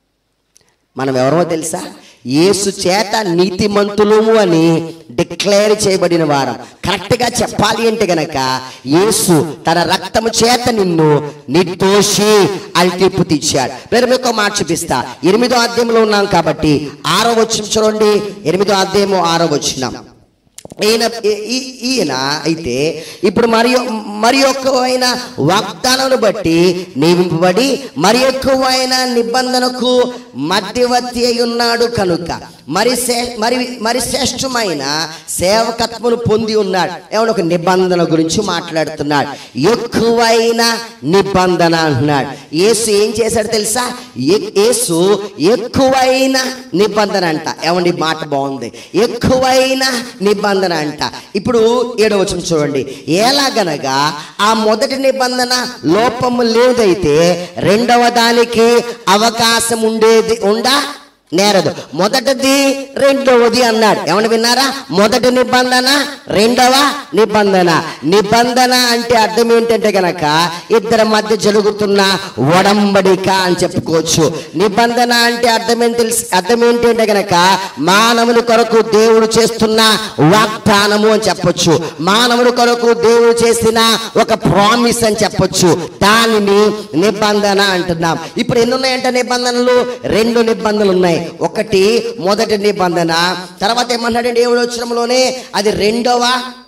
మనం ఎవరో తెలుసా యేసు చేత నీతిమంతులము అని డిక్లేర్ చేయబడిన వారం కరెక్ట్గా చెప్పాలి అంటే గనక యేసు తన రక్తము చేత నిన్ను నిర్దోషి అని తీర్పు తీర్చాడు మీరు మీకు మాట చూపిస్తా ఎనిమిదో అధ్యాయంలో ఉన్నాం కాబట్టి ఆరో వచ్చిన చూడండి ఎనిమిదో అధ్యాయము ఆరో వచ్చినాం ఈయన ఈ- ఈ- ఈయన అయితే ఇప్పుడు మరి మరి ఎక్కువైన వాగ్దానాలను బట్టి నియమింపబడి మరి ఎక్కువైన నిబంధనకు మధ్యవర్తి అయి ఉన్నాడు కనుక మరి శే- మరి మరి శ్రేష్టమైన సేవకత్వను పొంది ఉన్నాడు ఏమన్నా ఒక నిబంధన గురించి మాట్లాడుతున్నాడు ఎక్కువైన నిబంధన అంటున్నాడు యేసు ఏం చేశాడు తెలుసా ఏ- యేసు ఎక్కువైన నిబంధన అంట ఏమండి ఈ మాట బాగుంది ఎక్కువైన నిబంధన అంట ఇప్పుడు ఏడవ వచనం చూడండి ఎలాగనగా ఆ మొదటి నిబంధన లోపము లేదైతే రెండవ దానికి అవకాశం ఉండేది ఉండా నేరదు మొదటిది రెండవది అన్నాడు ఏమని విన్నారా మొదటి నిబంధన రెండవ నిబంధన నిబంధన అంటే అర్థం ఏంటంటే గనక ఇద్దరి మధ్య జరుగుతున్న ఒడంబడిక అని చెప్పుకోవచ్చు నిబంధన అంటే అర్థం ఏంటి తెలుసు అర్థం ఏంటంటే గనక మానవుని కొరకు దేవుడు చేస్తున్న వాగ్దానము అని చెప్పొచ్చు మానవుని కొరకు దేవుడు చేసిన ఒక ప్రామిస్ అని చెప్పొచ్చు దానిని నిబంధన అంటున్నాం ఇప్పుడు ఎన్ని ఉన్నాయంటే నిబంధనలు రెండు నిబంధనలు ఉన్నాయి ఒకటి మొదటి నిబంధన తర్వాత ఏమన్నాడండి ఏడు వచ్చినంలోనే అది రెండవ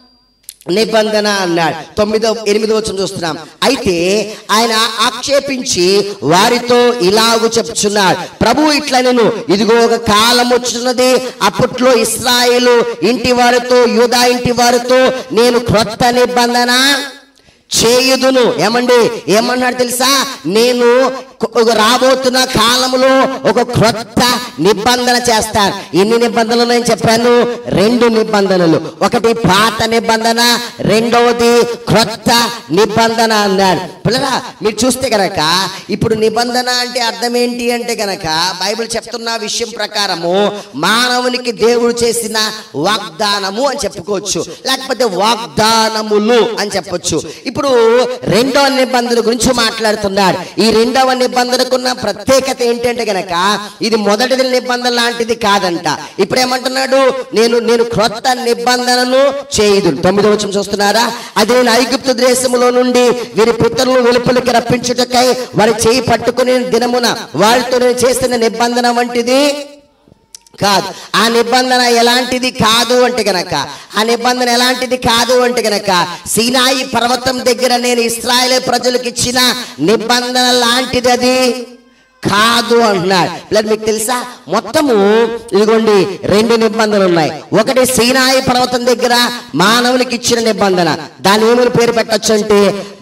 నిబంధన అన్నాడు తొమ్మిదో ఎనిమిదో వచ్చిన చూస్తున్నాం అయితే ఆయన ఆక్షేపించి వారితో ఇలాగు చెప్తున్నాడు ప్రభు ఇట్లా నేను ఇదిగో ఒక కాలం వచ్చినది అప్పట్లో ఇస్రాయేలు ఇంటి వారితో యూదా ఇంటి వారితో నేను క్రొత్త నిబంధన చేయుదును ఏమండి ఏమన్నాడు తెలుసా నేను కొ- ఒక రాబోతున్న కాలంలో ఒక క్రొత్త నిబంధన చేస్తాను ఎన్ని నిబంధనలు ఉన్నాయని చెప్పాను రెండు నిబంధనలు ఒకటి పాత నిబంధన రెండవది క్రొత్త నిబంధన అన్నాడు పిల్లరా మీరు చూస్తే గనక ఇప్పుడు నిబంధన అంటే అర్థం ఏంటి అంటే గనక బైబిల్ చెప్తున్న విషయం ప్రకారము మానవునికి దేవుడు చేసిన వాగ్దానము అని చెప్పుకోవచ్చు లేకపోతే వాగ్దానములు అని చెప్పొచ్చు ఇప్పుడు రెండవ నిబంధన గురించి మాట్లాడుతున్నాడు ఈ రెండవ నిబంధనకున్న ప్రత్యేకత ఏంటంటే గనక ఇది మొదటి నిబంధన లాంటిది కాదంట ఇప్పుడు ఏమంటున్నాడు నేను నేను క్రొత్త నిబంధనను చేయదు తొమ్మిదో వచ్చం చూస్తున్నారా అది నేను ఐగుప్తు దేశములో నుండి వీరి పితరులు వెలుపలికి రప్పించుటకై వారి చేయి పట్టుకునే దినమున వారితో నేను చేసిన నిబంధన వంటిది కాదు ఆ నిబంధన ఎలాంటిది కాదు అంటే గనక ఆ నిబంధన ఎలాంటిది కాదు అంటే గనక సీనాయి పర్వతం దగ్గర నేను ఇస్రాయేల్ ప్రజలకు ఇచ్చిన నిబంధన లాంటిది అది కాదు అంటున్నాడు పిల్లలు మీకు తెలుసా మొత్తము ఇదిగోండి రెండు నిబంధనలు ఉన్నాయి ఒకటి సీనాయి పర్వతం దగ్గర మానవునికి ఇచ్చిన నిబంధన దాని ఏమని పేరు పెట్టొచ్చు అంటే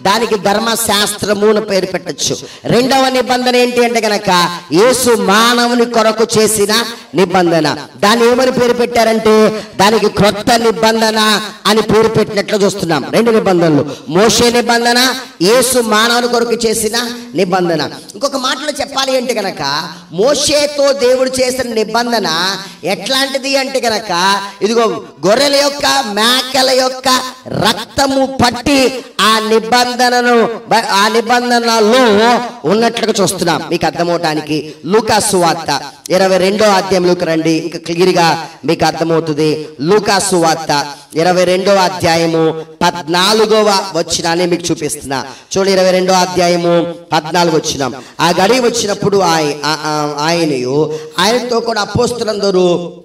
దానికి ధర్మశాస్త్రము అని పేరు పెట్టచ్చు రెండవ నిబంధన ఏంటి అంటే గనక యేసు మానవుని కొరకు చేసిన నిబంధన దాన్ని ఏమని పేరు పెట్టారంటే దానికి క్రొత్త నిబంధన అని పేరు పెట్టినట్లు చూస్తున్నాం రెండు నిబంధనలు మోషే నిబంధన యేసు మానవుని కొరకు చేసిన నిబంధన ఇంకొక మాటలో చెప్పాలి అంటే గనక మోషేతో దేవుడు చేసిన నిబంధన ఎట్లాంటిది అంటే గనక ఇదిగో గొర్రెల యొక్క మేకల యొక్క రక్తము పట్టి ఆ నిబంధనను బ- ఆ నిబంధనలో ఉన్నట్లుగా చూస్తున్నాం మీకు అర్థమవటానికి లూకాసు వార్త ఇరవై రెండో అధ్యాయంలోకి రండి ఇంకా క్లియర్గా మీకు అర్థమవుతుంది లూకాసు వార్త ఇరవై రెండో అధ్యాయము పద్నాలుగవ వచ్చినాన్ని మీకు చూపిస్తున్నా చూడండి ఇరవై రెండో అధ్యాయము పద్నాలుగు వచ్చినాం ఆ గడి వచ్చినప్పుడు ఆయ ఆ- ఆ- ఆయనయు ఆయనతో కూడా అపోస్తులందరూ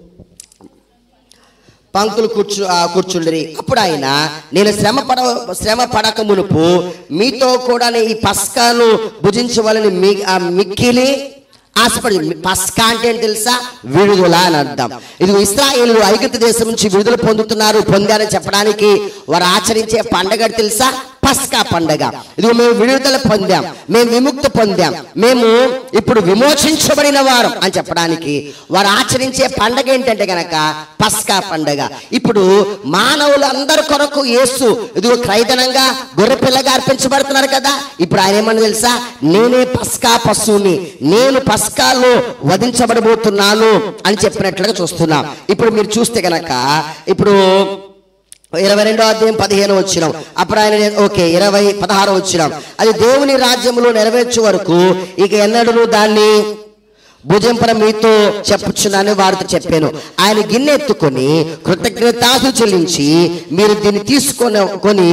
పంక్తులు కూర్చు ఆ, కూర్చుండిరి అప్పుడు ఆయన నేను శ్రమ పడ శ్రమ పడక మునుపు మీతో కూడా ఈ పస్కాను భుజించవాలని మీ ఆ మిక్కిలి ఆశపడి పస్కా అంటే ఏంటి తెలుసా విడుదల అని అర్థం ఇది ఇస్రాయేలు ఐగుప్తు దేశం నుంచి విడుదల పొందుతున్నారు పొందారని చెప్పడానికి వారు ఆచరించే పండగ తెలుసా పస్కా పండగ ఇదిగో మేము విడుదల పొందాం మేము విముక్తి పొందాం మేము ఇప్పుడు విమోచించబడిన వారం అని చెప్పడానికి వారు ఆచరించే పండగ ఏంటంటే గనక పస్కా పండగ ఇప్పుడు మానవులు అందరి కొరకు యేసు ఇదిగో క్రైదనంగా గొర్రెపిల్లగా అర్పించబడుతున్నారు కదా ఇప్పుడు ఆయన ఏమని తెలుసా నేనే పస్కా పశువుని నేను పస్కాలో వధించబడబోతున్నాను అని చెప్పినట్లుగా చూస్తున్నాం ఇప్పుడు మీరు చూస్తే గనక ఇప్పుడు ఇరవై రెండో అధ్యాయం పదిహేను వచ్చినాం అప్పుడు ఆయన ఓకే ఇరవై పదహారు వచ్చినాం అది దేవుని రాజ్యములో నెరవేర్చే వరకు ఇక ఎన్నడూ దాన్ని భుజంపర మీతో చెప్పుచున్నాను వారితో చెప్పాను ఆయన గిన్నె ఎత్తుకొని కృతజ్ఞతాసు చెల్లించి మీరు దీన్ని తీసుకొని కొని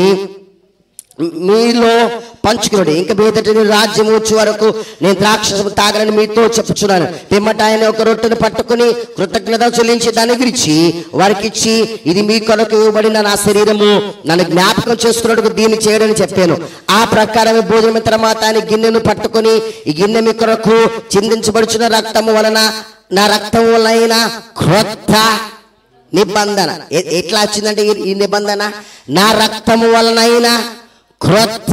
మీలో పంచుకున్నాడు ఇంకా మీదటి నీ రాజ్యం వచ్చే వరకు నేను ద్రాక్షరసం తాగనని మీతో చెప్పుచున్నాను పిమ్మట ఆయన ఒక రొట్టెను పట్టుకుని కృతజ్ఞత చెల్లించి దాన్ని విరిచి వారికి ఇచ్చి ఇది మీ కొరకు ఇవ్వబడిన నా శరీరము నన్ను జ్ఞాపకం చేసుకున్నట్టుకు దీన్ని చేయడని చెప్పాను ఆ ప్రకారమే భోజనం తర్వాత ఆయన గిన్నెను పట్టుకొని ఈ గిన్నె మీ కొరకు చిందించబడుచున్న రక్తము వలన నా రక్తం వలన క్రొత్త నిబంధన ఎ- ఎట్లా వచ్చిందంటే ఈ- ఈ నిబంధన నా రక్తము వలనైనా క్రొత్త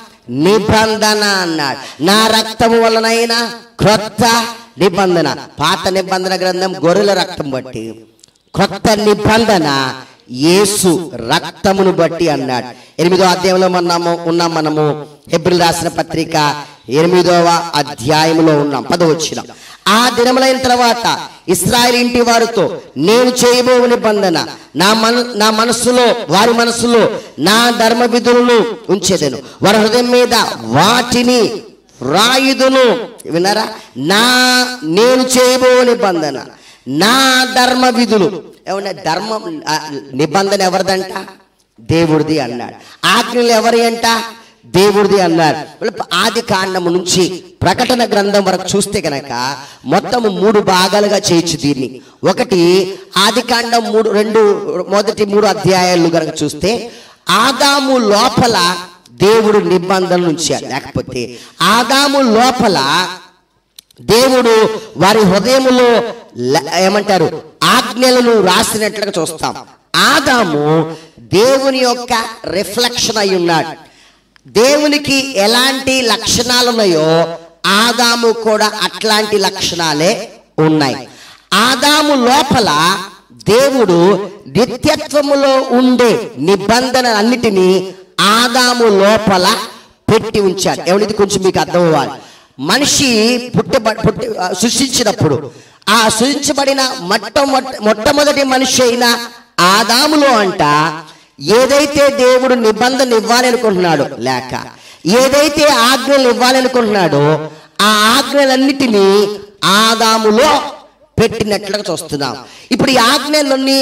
నిబంధన అన్నాడు నా రక్తము వలనైనా క్రొత్త నిబంధన పాత నిబంధన గ్రంథం గొర్రెల రక్తం బట్టి క్రొత్త నిబంధన యేసు రక్తమును బట్టి అన్నాడు ఎనిమిదో అధ్యాయంలో మనము ఉన్నాం మనము హెబ్రిల్ రాసిన పత్రిక ఎనిమిదవ అధ్యాయంలో ఉన్నాం పదవచ్చిన ఆ దినములైన తర్వాత ఇస్రాయల్ ఇంటి వారితో నేను చేయబో నిబంధన నా మన నా మనస్సులో వారి మనస్సులో నా ధర్మ విధులను ఉంచేదను వారి హృదయం మీద వాటిని రాయుదును విన్నారా నా నేను చేయబో నిబంధన నా ధర్మ విధులు ఏమన్నా ధర్మం ఆ, నిబంధన ఎవరిదంట దేవుడిది అన్నాడు ఆజ్ఞలు ఎవరి అంట దేవుడిది అన్నారు ఆది కాండము నుంచి ప్రకటన గ్రంథం వరకు చూస్తే కనుక మొత్తం మూడు భాగాలుగా చేయొచ్చు దీన్ని ఒకటి ఆది కాండం మూడు రెండు మొదటి మూడు అధ్యాయాలు కనుక చూస్తే ఆదాము లోపల దేవుడు నిబంధనలు ఉంచాడు లేకపోతే ఆదాము లోపల దేవుడు వారి హృదయములో ల- ఏమంటారు ఆజ్ఞలను రాసినట్లుగా చూస్తాం ఆదాము దేవుని యొక్క రిఫ్లెక్షన్ అయి ఉన్నాడు దేవునికి ఎలాంటి లక్షణాలు ఉన్నాయో ఆదాము కూడా అట్లాంటి లక్షణాలే ఉన్నాయి ఆదాము లోపల దేవుడు నిత్యత్వములో ఉండే నిబంధన అన్నిటినీ ఆదాము లోపల పెట్టి ఉంచాడు ఎవరిది కొంచెం మీకు అర్థం అవ్వాలి మనిషి పుట్టబ పుట్టి ఆ, సృష్టించినప్పుడు ఆ సృష్టించబడిన మొట్టమొదటి మొట్టమొదటి మనిషి అయిన ఆదాములో అంట ఏదైతే దేవుడు నిబంధన ఇవ్వాలి అనుకుంటున్నాడో లేక ఏదైతే ఆజ్ఞలు ఇవ్వాలి అనుకుంటున్నాడో ఆ ఆజ్ఞలన్నిటినీ ఆదాములో పెట్టినట్లుగా చూస్తున్నాం ఇప్పుడు ఈ ఆజ్ఞలన్నీ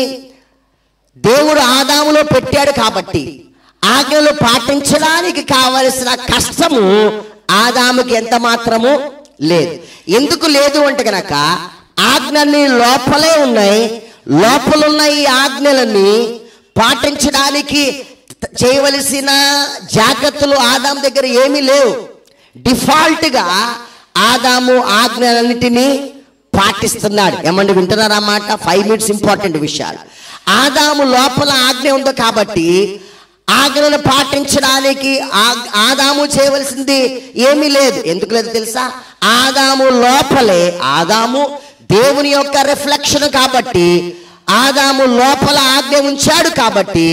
దేవుడు ఆదాములో పెట్టాడు కాబట్టి ఆజ్ఞలు పాటించడానికి కావలసిన కష్టము ఆదాముకి ఎంత మాత్రము లేదు ఎందుకు లేదు అంటే గనక ఆజ్ఞలన్నీ లోపలే ఉన్నాయి లోపలున్న ఈ ఆజ్ఞలన్నీ పాటించడానికి చేయవలసిన జాగ్రత్తలు ఆదాం దగ్గర ఏమీ లేవు డిఫాల్ట్గా ఆదాము ఆజ్ఞలన్నిటినీ పాటిస్తున్నాడు ఏమండి వింటున్నారా మాట ఫైవ్ మినిట్స్ ఇంపార్టెంట్ విషయాలు ఆదాము లోపల ఆజ్ఞ ఉంది కాబట్టి ఆజ్ఞలను పాటించడానికి ఆ- ఆదాము చేయవలసింది ఏమీ లేదు ఎందుకు లేదు తెలుసా ఆదాము లోపలే ఆదాము దేవుని యొక్క రిఫ్లెక్షన్ కాబట్టి ఆదాము లోపల ఆజ్ఞ ఉంచాడు కాబట్టి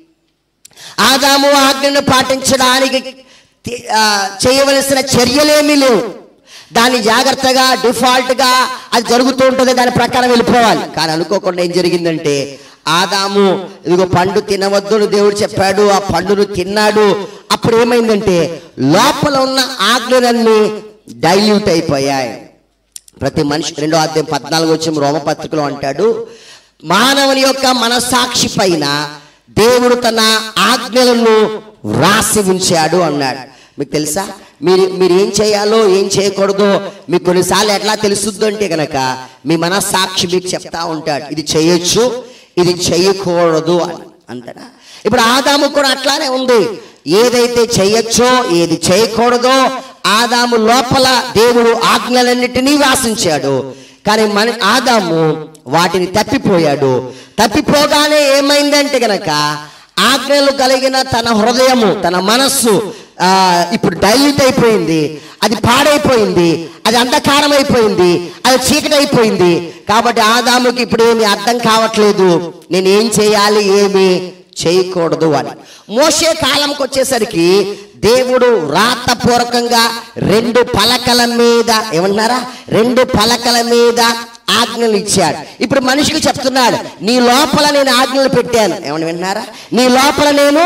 ఆదాము ఆజ్ఞను పాటించడానికి తి- ఆ, చేయవలసిన చర్యలేమీ లేవు దాన్ని జాగ్రత్తగా డిఫాల్ట్గా అది జరుగుతూ ఉంటుంది దాని ప్రకారం వెళ్ళిపోవాలి కానీ అనుకోకుండా ఏం జరిగిందంటే ఆదాము ఇదిగో పండు తినవద్దు అని దేవుడు చెప్పాడు ఆ పండును తిన్నాడు అప్పుడు ఏమైందంటే లోపల ఉన్న ఆజ్ఞలన్నీ డైల్యూట్ అయిపోయాయి ప్రతి మనిషి రెండో అధ్యాయం పద్నాలుగు వచ్చి రోమపత్రికలో అంటాడు మానవుని యొక్క మనసాక్షి పైన దేవుడు తన ఆజ్ఞలను వ్రాసి ఉంచాడు అన్నాడు మీకు తెలుసా మీరు మీరు ఏం చేయాలో ఏం చేయకూడదో మీకు కొన్నిసార్లు ఎట్లా తెలుస్తుంది అంటే కనుక మీ మనస్సాక్షి మీకు చెప్తా ఉంటాడు ఇది చేయొచ్చు ఇది చేయకూడదు అని అంతేనా ఇప్పుడు ఆదాము కూడా అట్లానే ఉంది ఏదైతే చేయొచ్చో ఏది చేయకూడదో ఆదాము లోపల దేవుడు ఆజ్ఞలన్నిటినీ వాసించాడు కానీ మన ఆదాము వాటిని తప్పిపోయాడు తప్పిపోగానే ఏమైందంటే గనక ఆజ్ఞలు కలిగిన తన హృదయము తన మనస్సు ఆ, ఇప్పుడు డైల్యూట్ అయిపోయింది అది పాడైపోయింది అది అంధకారం అయిపోయింది అది చీకటి అయిపోయింది కాబట్టి ఆదాముకి ఇప్పుడు ఏమి అర్థం కావట్లేదు నేను ఏం చేయాలి ఏమి చేయకూడదు అని మోసే కాలంకి వచ్చేసరికి దేవుడు రాతపూర్వకంగా రెండు పలకల మీద ఏమన్నారా రెండు పలకల మీద ఆజ్ఞలు ఇచ్చాడు ఇప్పుడు మనిషికి చెప్తున్నాడు నీ లోపల నేను ఆజ్ఞలు పెట్టాను ఏమని విన్నారా నీ లోపల నేను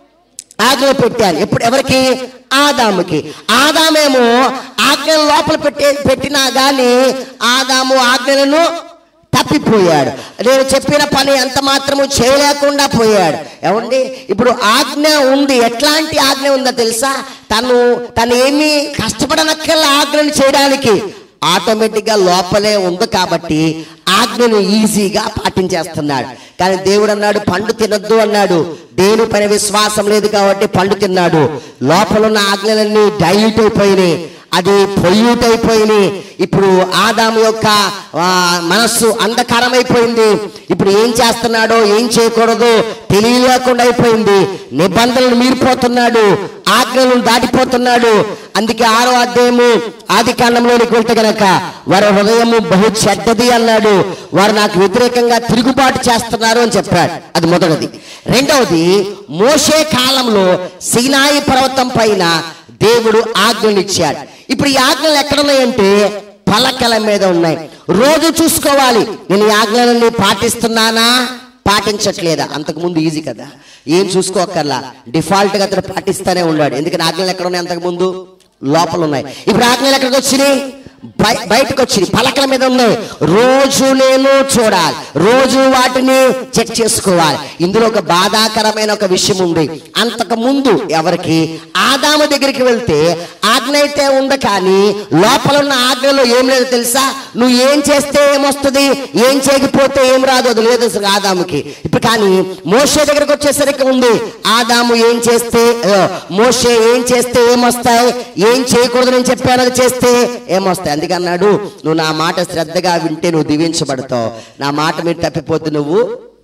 ఆజ్ఞలు పెట్టాను ఎప్పుడు ఎవరికి ఆదాముకి ఆదామేమో ఆజ్ఞలు లోపల పెట్టే పెట్టినా కానీ ఆదాము ఆజ్ఞలను తప్పిపోయాడు నేను చెప్పిన పని ఎంత మాత్రము చేయలేకుండా పోయాడు ఏమండి ఇప్పుడు ఆజ్ఞ ఉంది ఎట్లాంటి ఆజ్ఞ ఉందో తెలుసా తను తను ఏమీ కష్టపడనక్కర్ల ఆజ్ఞను చేయడానికి ఆటోమేటిక్గా లోపలే ఉంది కాబట్టి ఆజ్ఞను ఈజీగా పాటించేస్తున్నాడు కానీ దేవుడు అన్నాడు పండు తినొద్దు అన్నాడు దేని పైన విశ్వాసం లేదు కాబట్టి పండు తిన్నాడు లోపల ఉన్న ఆజ్ఞలన్నీ డైల్యూట్ అయిపోయినాయి అది పొల్యూట్ అయిపోయినాయి ఇప్పుడు ఆదాము యొక్క ఆ, మనస్సు అంధకారం అయిపోయింది ఇప్పుడు ఏం చేస్తున్నాడో ఏం చేయకూడదు తెలియలేకుండా అయిపోయింది నిబంధనలు మీరిపోతున్నాడు ఆజ్ఞలను దాటిపోతున్నాడు అందుకే ఆరో అధ్యాయము ఆది కాండంలోనికి వెళ్తే గనక వారి హృదయము బహు చెడ్డది అన్నాడు వారు నాకు వ్యతిరేకంగా తిరుగుబాటు చేస్తున్నారు అని చెప్పాడు అది మొదటిది రెండవది మోషే కాలంలో సీనాయి పర్వతం పైన దేవుడు ఆజ్ఞలు ఇచ్చాడు ఇప్పుడు ఈ ఆజ్ఞలు ఎక్కడున్నాయంటే పలకల మీద ఉన్నాయి రోజు చూసుకోవాలి నేను ఈ ఆజ్ఞలన్నీ పాటిస్తున్నానా పాటించట్లేదా అంతకుముందు ఈజీ కదా ఏం చూసుకోకర్లా డిఫాల్ట్ గా అతను పాటిస్తానే ఉన్నాడు ఎందుకంటే ఆజ్ఞలు ఎక్కడ ఉన్నాయి అంతకుముందు లోపల ఉన్నాయి ఇప్పుడు ఆజ్ఞలు ఎక్కడికి వచ్చినాయి బయ బయటకు వచ్చినాయి పలకల మీద ఉన్నాయి రోజు నేను చూడాలి రోజు వాటిని చెక్ చేసుకోవాలి ఇందులో ఒక బాధాకరమైన ఒక విషయం ఉంది అంతకు ముందు ఎవరికి ఆదాము దగ్గరికి వెళ్తే ఆజ్ఞ అయితే ఉంది కానీ లోపల ఉన్న ఆజ్ఞలో ఏం లేదు తెలుసా నువ్వు ఏం చేస్తే ఏమొస్తుంది ఏం చేయకపోతే ఏం రాదు అది లేదు అసలు ఆదాముకి ఇప్పుడు కానీ మోషే దగ్గరికి వచ్చేసరికి ఉంది ఆదాము ఏం చేస్తే ఆ, మోషే ఏం చేస్తే ఏమొస్తాయి ఏం చేయకూడదు నేను చెప్పాను అది చేస్తే ఏమొస్తాయి అందుకే అన్నాడు నువ్వు నా మాట శ్రద్ధగా వింటే నువ్వు దీవించబడతావు నా మాట మీరు తప్పిపోతే నువ్వు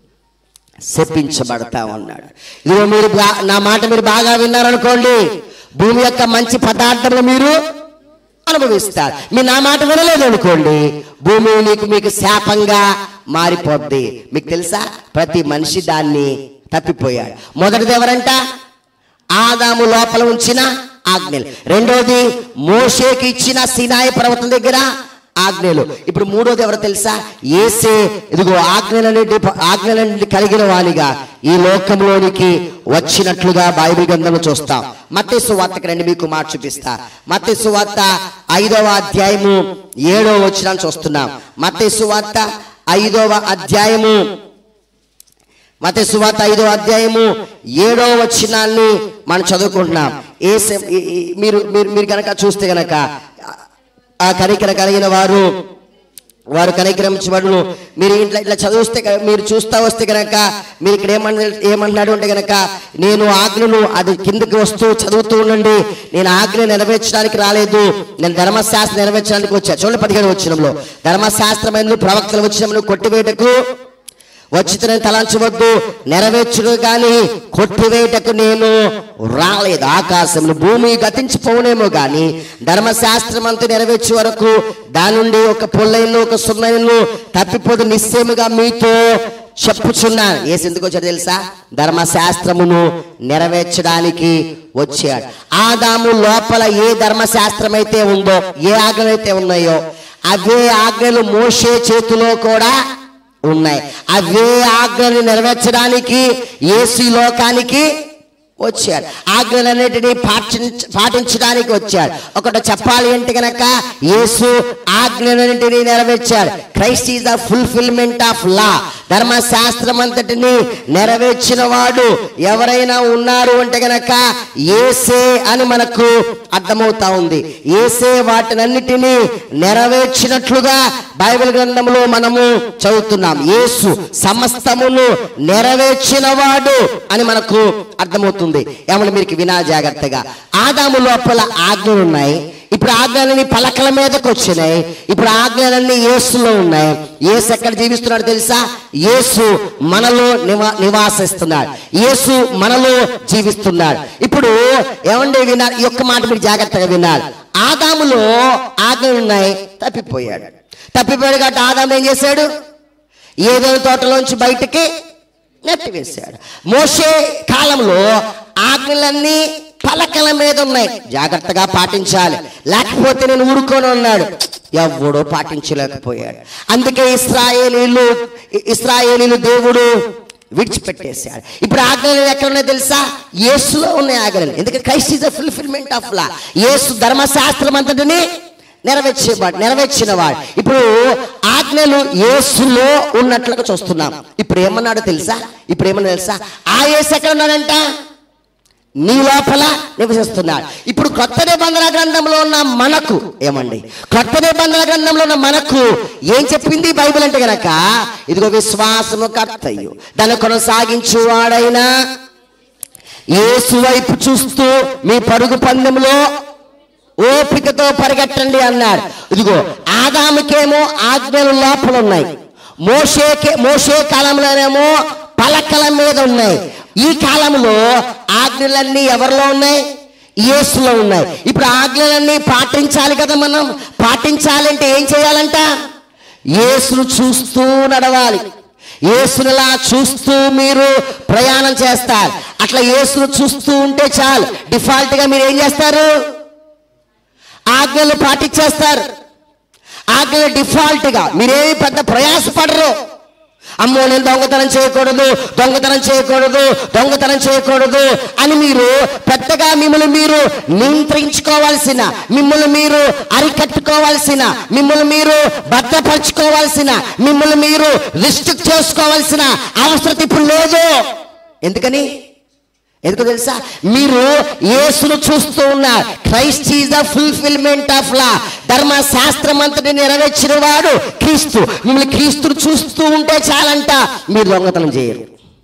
శపించబడతావు అన్నాడు ఇదిగో మీరు బా- నా మాట మీరు బాగా విన్నారనుకోండి భూమి యొక్క మంచి పదార్థములు మీరు అనుభవిస్తారు మీరు నా మాట వినలేదు అనుకోండి భూమి నీకు మీకు శాపంగా మారిపోద్ది మీకు తెలుసా ప్రతి మనిషి దాన్ని తప్పిపోయాడు మొదటిది ఎవరంట ఆదాము లోపల ఉంచిన ఆజ్ఞలు రెండోది మోషేకి ఇచ్చిన సినాయి పర్వతం దగ్గర ఆజ్ఞలు ఇప్పుడు మూడోది ఎవరో తెలుసా ఏసే ఇదిగో ఆజ్ఞలన్నిటి ఆజ్ఞలన్నిటి కలిగిన వానిగా ఈ లోకంలోనికి వచ్చినట్లుగా బైబిల్ గ్రంథంలో చూస్తాం మత్తేసు వార్తకి రండి మీకు మాట చూపిస్తా మత్తేసు వార్త ఐదవ అధ్యాయము ఏడవ వచ్చిన చూస్తున్నాం మత్తేసు వార్త ఐదవ అధ్యాయము మత సువార్త ఐదో అధ్యాయము ఏడో వచనాన్ని మనం చదువుకుంటున్నాం ఏ సే- ఈ- ఈ- మీరు మీరు మీరు కనుక చూస్తే కనుక ఆ కనికర కలిగిన వారు వారు కనికరించబడును మీరు ఇట్లా ఇట్లా చదివిస్తే క- మీరు చూస్తా వస్తే కనుక మీరు ఇక్కడ ఏమన్నా ఏమంటున్నాడు అంటే కనుక నేను ఆజ్ఞను అది కిందకి వస్తూ చదువుతూ ఉండండి నేను ఆజ్ఞ నెరవేర్చడానికి రాలేదు నేను ధర్మశాస్త్రం నెరవేర్చడానికి వచ్చా చూడండి పదిహేడు వచ్చినంలో ధర్మశాస్త్రమైన ప్రవక్తలు వచ్చినప్పుడు కొట్టివేటకు వచ్చితనని తలంచవద్దు నెరవేర్చుడు గాని కొట్టివేయటకు నేను రాలేదు ఆకాశములు భూమి గతించిపోనేమో గాని ధర్మశాస్త్రం అంతా నెరవేర్చే వరకు దాని నుండి ఒక పొల్లైను ఒక సున్నైను తప్పిపోదు నిశ్చయముగా మీతో చెప్పుచున్నాను ఏసు ఎందుకు వచ్చాడు తెలుసా ధర్మశాస్త్రమును నెరవేర్చడానికి వచ్చాడు ఆదాము లోపల ఏ ధర్మశాస్త్రం అయితే ఉందో ఏ ఆజ్ఞలు అయితే ఉన్నాయో అవే ఆజ్ఞలు మోసే చేతిలో కూడా ఉన్నాయి అవే ఆజ్ఞలు నెరవేర్చడానికి ఏసీ లోకానికి వచ్చాడు ఆజ్ఞలన్నిటినీ పాటించ పాటించడానికి వచ్చాడు ఒకటి చెప్పాలి అంటే గనక యేసు ఆజ్ఞలన్నింటినీ నెరవేర్చాడు Christ is the fulfilment of law ధర్మశాస్త్రం అంతటిని నెరవేర్చిన వాడు ఎవరైనా ఉన్నారు అంటే గనక ఏసే అని మనకు అర్థమవుతా ఉంది ఏసే వాటినన్నిటినీ నెరవేర్చినట్లుగా బైబిల్ గ్రంథంలో మనము చదువుతున్నాం యేసు సమస్తమును నెరవేర్చిన వాడు అని మనకు అర్థమవుతుంది ఏమన్నా మీరు వినా జాగ్రత్తగా ఆదాము లోపల ఆజ్ఞలు ఉన్నాయి ఇప్పుడు ఆజ్ఞలన్నీ పలకల మీదకి వచ్చినాయి ఇప్పుడు ఆజ్ఞలన్నీ యేసులో ఉన్నాయి యేసు ఎక్కడ జీవిస్తున్నాడు తెలుసా యేసు మనలో నివా నివాసిస్తున్నాడు యేసు మనలో జీవిస్తున్నాడు ఇప్పుడు ఏమండి వినాలి ఈ ఒక్క మాట మీరు జాగ్రత్తగా వినాలి ఆదాములో ఆజ్ఞలు ఉన్నాయి తప్పిపోయాడు తప్పిపోయాడు కాబట్టి ఆదాము ఏం చేశాడు ఏదో తోటలోంచి బయటికి నెట్టివేశాడు మోసే కాలంలో ఆజ్ఞలన్నీ పలకల మీద ఉన్నాయి జాగ్రత్తగా పాటించాలి లేకపోతే నేను ఊరుకొని ఉన్నాడు ఎవడో పాటించలేకపోయాడు అందుకే ఇస్రాయేలీలు ఇస్రాయేలీలు దేవుడు విడిచిపెట్టేశాడు ఇప్పుడు ఆజ్ఞలు ఎక్కడ ఉన్నాయి తెలుసా యేసులో ఉన్నాయి ఆజ్ఞలు ఎందుకంటే Christ is the fulfilment of law Yesu ధర్మశాస్త్రం అంతటిని నెరవేర్చేవాడు నెరవేర్చినవాడు ఇప్పుడు ఆజ్ఞలు యేసులో ఉన్నట్లుగా చూస్తున్నాం ఇప్పుడు ఏమన్నాడో తెలుసా ఇప్పుడు ఏమన్నా తెలుసా ఆ యేసు ఎక్కడ ఉన్నాడంట నీ లోపల నివసిస్తున్నాడు ఇప్పుడు కొత్త నిబంధన గ్రంథంలో ఉన్న మనకు ఏమండి కొత్త నిబంధన గ్రంథంలో ఉన్న మనకు ఏం చెప్పింది బైబిల్ అంటే గనక ఇదిగో విశ్వాసము కర్తయ్యు దాన్ని కొనసాగించువాడైనా యేసు వైపు చూస్తూ మీ పరుగు పందెంలో ఓపికతో పరిగెట్టండి అన్నాడు ఇదిగో ఆదాముకేమో ఆజ్ఞలు లోపల ఉన్నాయి మోషేకే మోషే కాలంలోనేమో పలకల మీద ఉన్నాయి ఈ కాలంలో ఆజ్ఞలన్నీ ఎవరిలో ఉన్నాయి యేసులో ఉన్నాయి ఇప్పుడు ఆజ్ఞలన్నీ పాటించాలి కదా మనం పాటించాలంటే ఏం చేయాలంట యేసును చూస్తూ నడవాలి యేసునిలా చూస్తూ మీరు ప్రయాణం చేస్తారు అట్లా యేసును చూస్తూ ఉంటే చాలు డిఫాల్ట్ గా మీరు ఏం చేస్తారు ఆజ్ఞలు పాటించేస్తారు ఆజ్ఞలు డిఫాల్ట్ గా మీరేమి పెద్ద ప్రయాసపడరు అమ్మో నేను దొంగతనం చేయకూడదు దొంగతనం చేయకూడదు దొంగతనం చేయకూడదు అని మీరు పెద్దగా మిమ్మల్ని మీరు నియంత్రించుకోవాల్సిన మిమ్మల్ని మీరు అరికట్టుకోవాల్సిన మిమ్మల్ని మీరు భద్రపరచుకోవాల్సిన మిమ్మల్ని మీరు రిస్ట్రిక్ట్ చేసుకోవాల్సిన అవసరం ఇప్పుడు లేదు ఎందుకని ఎందుకు తెలుసా మీరు యేసును చూస్తూ ఉన్నారు Christ is the fulfilment of law ధర్మ శాస్త్రం అంతటి నెరవేర్చిన వాడు క్రీస్తు మిమ్మల్ని క్రీస్తును చూస్తూ ఉంటే చాలంట మీరు దొంగతనం చేయరు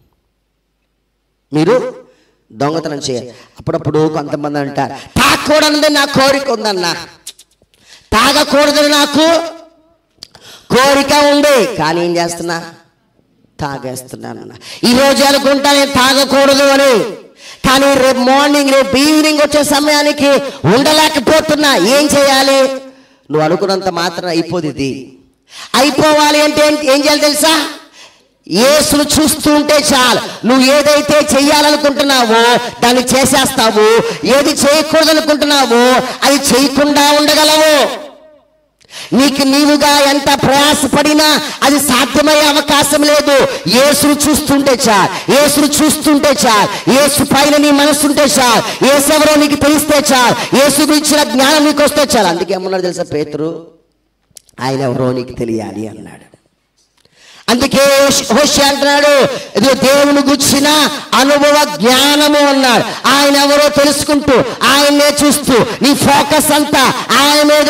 మీరు దొంగతనం చేయరు అప్పుడప్పుడు కొంతమంది అంటారు తాగకూడదని నా కోరిక ఉందన్న తాగకూడదని నాకు కోరిక ఉంది కానీ ఏం చేస్తున్నా తాగేస్తున్నానన్న ఈ రోజు అనుకుంటా నేను తాగకూడదు అని కానీ రేపు మార్నింగ్ రేపు ఈవినింగ్ వచ్చే సమయానికి ఉండలేకపోతున్నా ఏం చేయాలి నువ్వు అనుకున్నంత మాత్రం అయిపోదు ఇది అయిపోవాలి అంటే ఏం- ఏం చేయాలి తెలుసా యేసును చూస్తూ ఉంటే చాలు నువ్వు ఏదైతే చెయ్యాలనుకుంటున్నావో దాన్ని చేసేస్తావు ఏది చేయకూడదనుకుంటున్నావో అది చేయకుండా ఉండగలవు నీకు నీవుగా ఎంత ప్రయాసపడినా అది సాధ్యమయ్యే అవకాశం లేదు యేసును చూస్తుంటే చాలు యేసును చూస్తుంటే చాలు యేసు పైన నీ మనసుంటే చాలు యేసు ఎవరో నీకు తెలిస్తే చాలు యేసు గురించిన జ్ఞానం నీకు వస్తే చాలు అందుకే ఏమన్నాడు తెలుసా పేతురు ఆయన ఎవరో నీకు తెలియాలి అన్నాడు అందుకే హోషి అంటున్నాడు ఇది దేవుని గుచ్చిన అనుభవ జ్ఞానము అన్నాడు ఆయన ఎవరో తెలుసుకుంటూ ఆయన్నే చూస్తూ నీ ఫోకస్ అంతా ఆయన మీద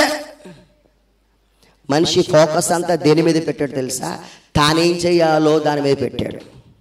మనిషి ఫోకస్ అంతా దేని మీద పెట్టాడు తెలుసా తానేం చేయాలో దాని మీద పెట్టాడు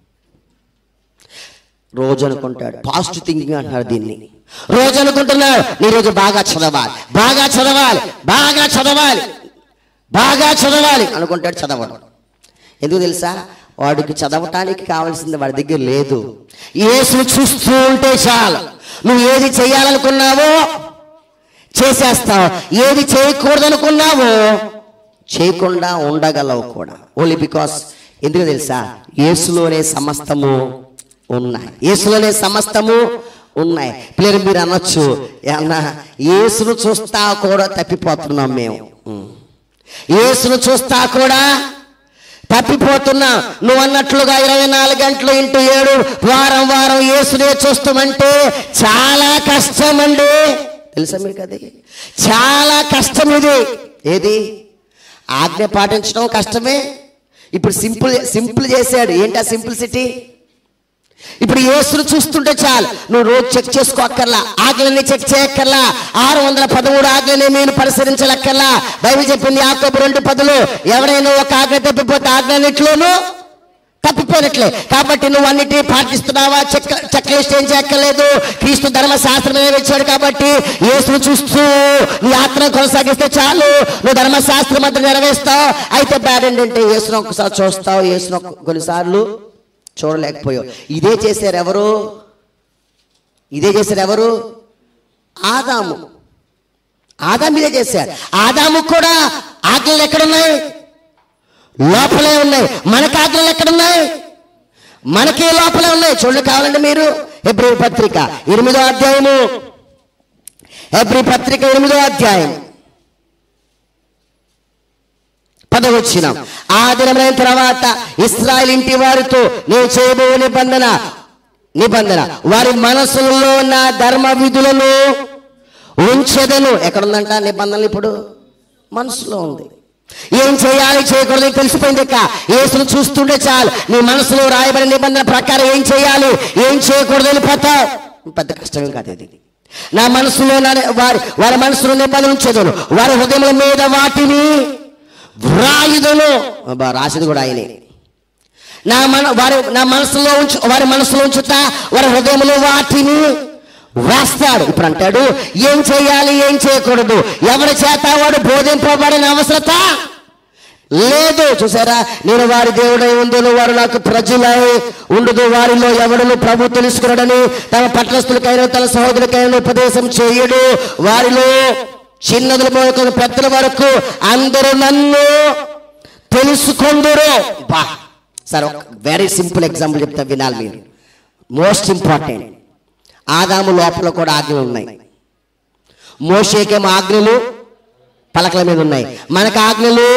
రోజు అనుకుంటాడు పాజిటివ్ థింకింగ్ అంటున్నారు దీన్ని రోజు అనుకుంటున్నాడు నీ రోజు బాగా చదవాలి బాగా చదవాలి బాగా చదవాలి బాగా చదవాలి అనుకుంటాడు చదవడం ఎందుకు తెలుసా వాడికి చదవటానికి కావాల్సింది వాడి దగ్గర లేదు యేసును చూస్తూ ఉంటే చాలు నువ్వు ఏది చేయాలనుకున్నావో చేసేస్తావు ఏది చేయకూడదనుకున్నావో చేయకుండా ఉండగలవు కూడా ఓన్లీ బికాస్ ఎందుకు తెలుసా యేసులోనే సమస్తము ఉన్నాయి యేసులోనే సమస్తము ఉన్నాయి పిల్లలు మీరు అనొచ్చు ఏమన్నా యేసును చూస్తా కూడా తప్పిపోతున్నాం మేము ఉం. యేసును చూస్తా కూడా తప్పిపోతున్నాం నువ్వు అన్నట్లుగా ఇరవై నాలుగు గంటలు ఇంటూ ఏడు వారం వారం యేసునే చూస్తామంటే చాలా కష్టం అండి తెలుసా మీకు అది చాలా కష్టం ఇది ఏది ఆజ్ఞ పాటించడం కష్టమే ఇప్పుడు సింపుల్ సింపుల్ చేశాడు ఏంటి ఆ సింప్లిసిటీ ఇప్పుడు యేసును చూస్తుంటే చాలు నువ్వు రోజు చెక్ చేసుకోక్కర్లా ఆజ్ఞలని చెక్ చేయక్కర్లా ఆరు వందల పదమూడు ఆజ్ఞని నేను పరిశీలించలక్కర్లా బైబిల్ చెప్పింది యాకోబు రెండు పదులు ఎవరైనా ఒక ఆజ్ఞ తప్పిపోతే ఆజ్ఞనిట్లోనూ తప్పిపోయినట్లే కాబట్టి నువ్వు అన్నిటినీ పాటిస్తున్నావా చెక్ చెక్ లిస్ట్ ఏం చేయక్కర్లేదు క్రీస్తు ధర్మశాస్త్రం ఇచ్చాడు కాబట్టి యేసును చూస్తూ నీ ఆత్మ కొనసాగిస్తే చాలు నువ్వు ధర్మశాస్త్రం అంతా నెరవేరుస్తావు అయితే బ్యాడ్ ఏంటంటే యేసును ఒకసారి చూస్తావు యేసును ఒక- కొన్నిసార్లు చూడలేకపోయావు ఇదే చేశారు ఎవరు ఇదే చేశారు ఎవరు ఆదాము ఆదాము ఇదే చేశారు ఆదాము కూడా ఆజ్ఞలు ఎక్కడున్నాయి లోపలే ఉన్నాయి మనకి ఆజ్ఞలు ఎక్కడున్నాయి మనకి లోపలే ఉన్నాయి చూడండి కావాలండి మీరు ఎబ్రి పత్రిక ఎనిమిదో అధ్యాయము ఎబ్రి పత్రిక ఎనిమిదో అధ్యాయం పదవచ్చిన ఆ దినమైన తర్వాత ఇస్రాయల్ ఇంటి వారితో నేను చేయబో నిబంధన నిబంధన వారి మనసులలో ఉన్న ధర్మ విధులను ఉంచెదను ఎక్కడుందంట నిబంధనలు ఇప్పుడు మనసులో ఉంది ఏం చేయాలి చేయకూడదు తెలిసిపోయింది ఇక యేసును చూస్తుంటే చాలు నీ మనసులో రాయబడిన నిబంధన ప్రకారం ఏం చేయాలి ఏం చేయకూడదు వెళ్ళిపోతావు పెద్ద కష్టమే కాదు ఇది నా మనసులో నా- వారి వారి మనసులో నిబంధన ఉంచేదను వారి హృదయముల మీద వాటిని వ్రాయుదును అబ్బా, రాసేది కూడా ఆయనే నా మన వారి నా మనసులో ఉంచు వారి మనసులో ఉంచుతా వారి హృదయంలో వాటిని వేస్తాడు ఇప్పుడు అంటాడు ఏం చేయాలి ఏం చేయకూడదు ఎవరి చేత వాడు బోధింపబడిన అవసరత లేదు చూసారా నేను వారి దేవుడై ఉందును వారు నాకు ప్రజలై ఉండదు వారిలో ఎవడును ప్రభు తెలుసుకున్నాడని తమ పట్లస్తులకైనా తన సహోదరులకైనా ఉపదేశం చేయడు వారిలో చిన్నదుల మొదలుకొని పెద్దల వరకు అందరూ నన్ను తెలుసుకుందరు బా సార్ ఒక వెరీ సింపుల్ ఎగ్జాంపుల్ చెప్తా వినాలి మీరు మోస్ట్ ఇంపార్టెంట్ ఆదాము లోపల కూడా ఆజ్ఞలు ఉన్నాయి మోషేకేమో ఆజ్ఞలు పలకల మీద ఉన్నాయి మనకు ఆజ్ఞలు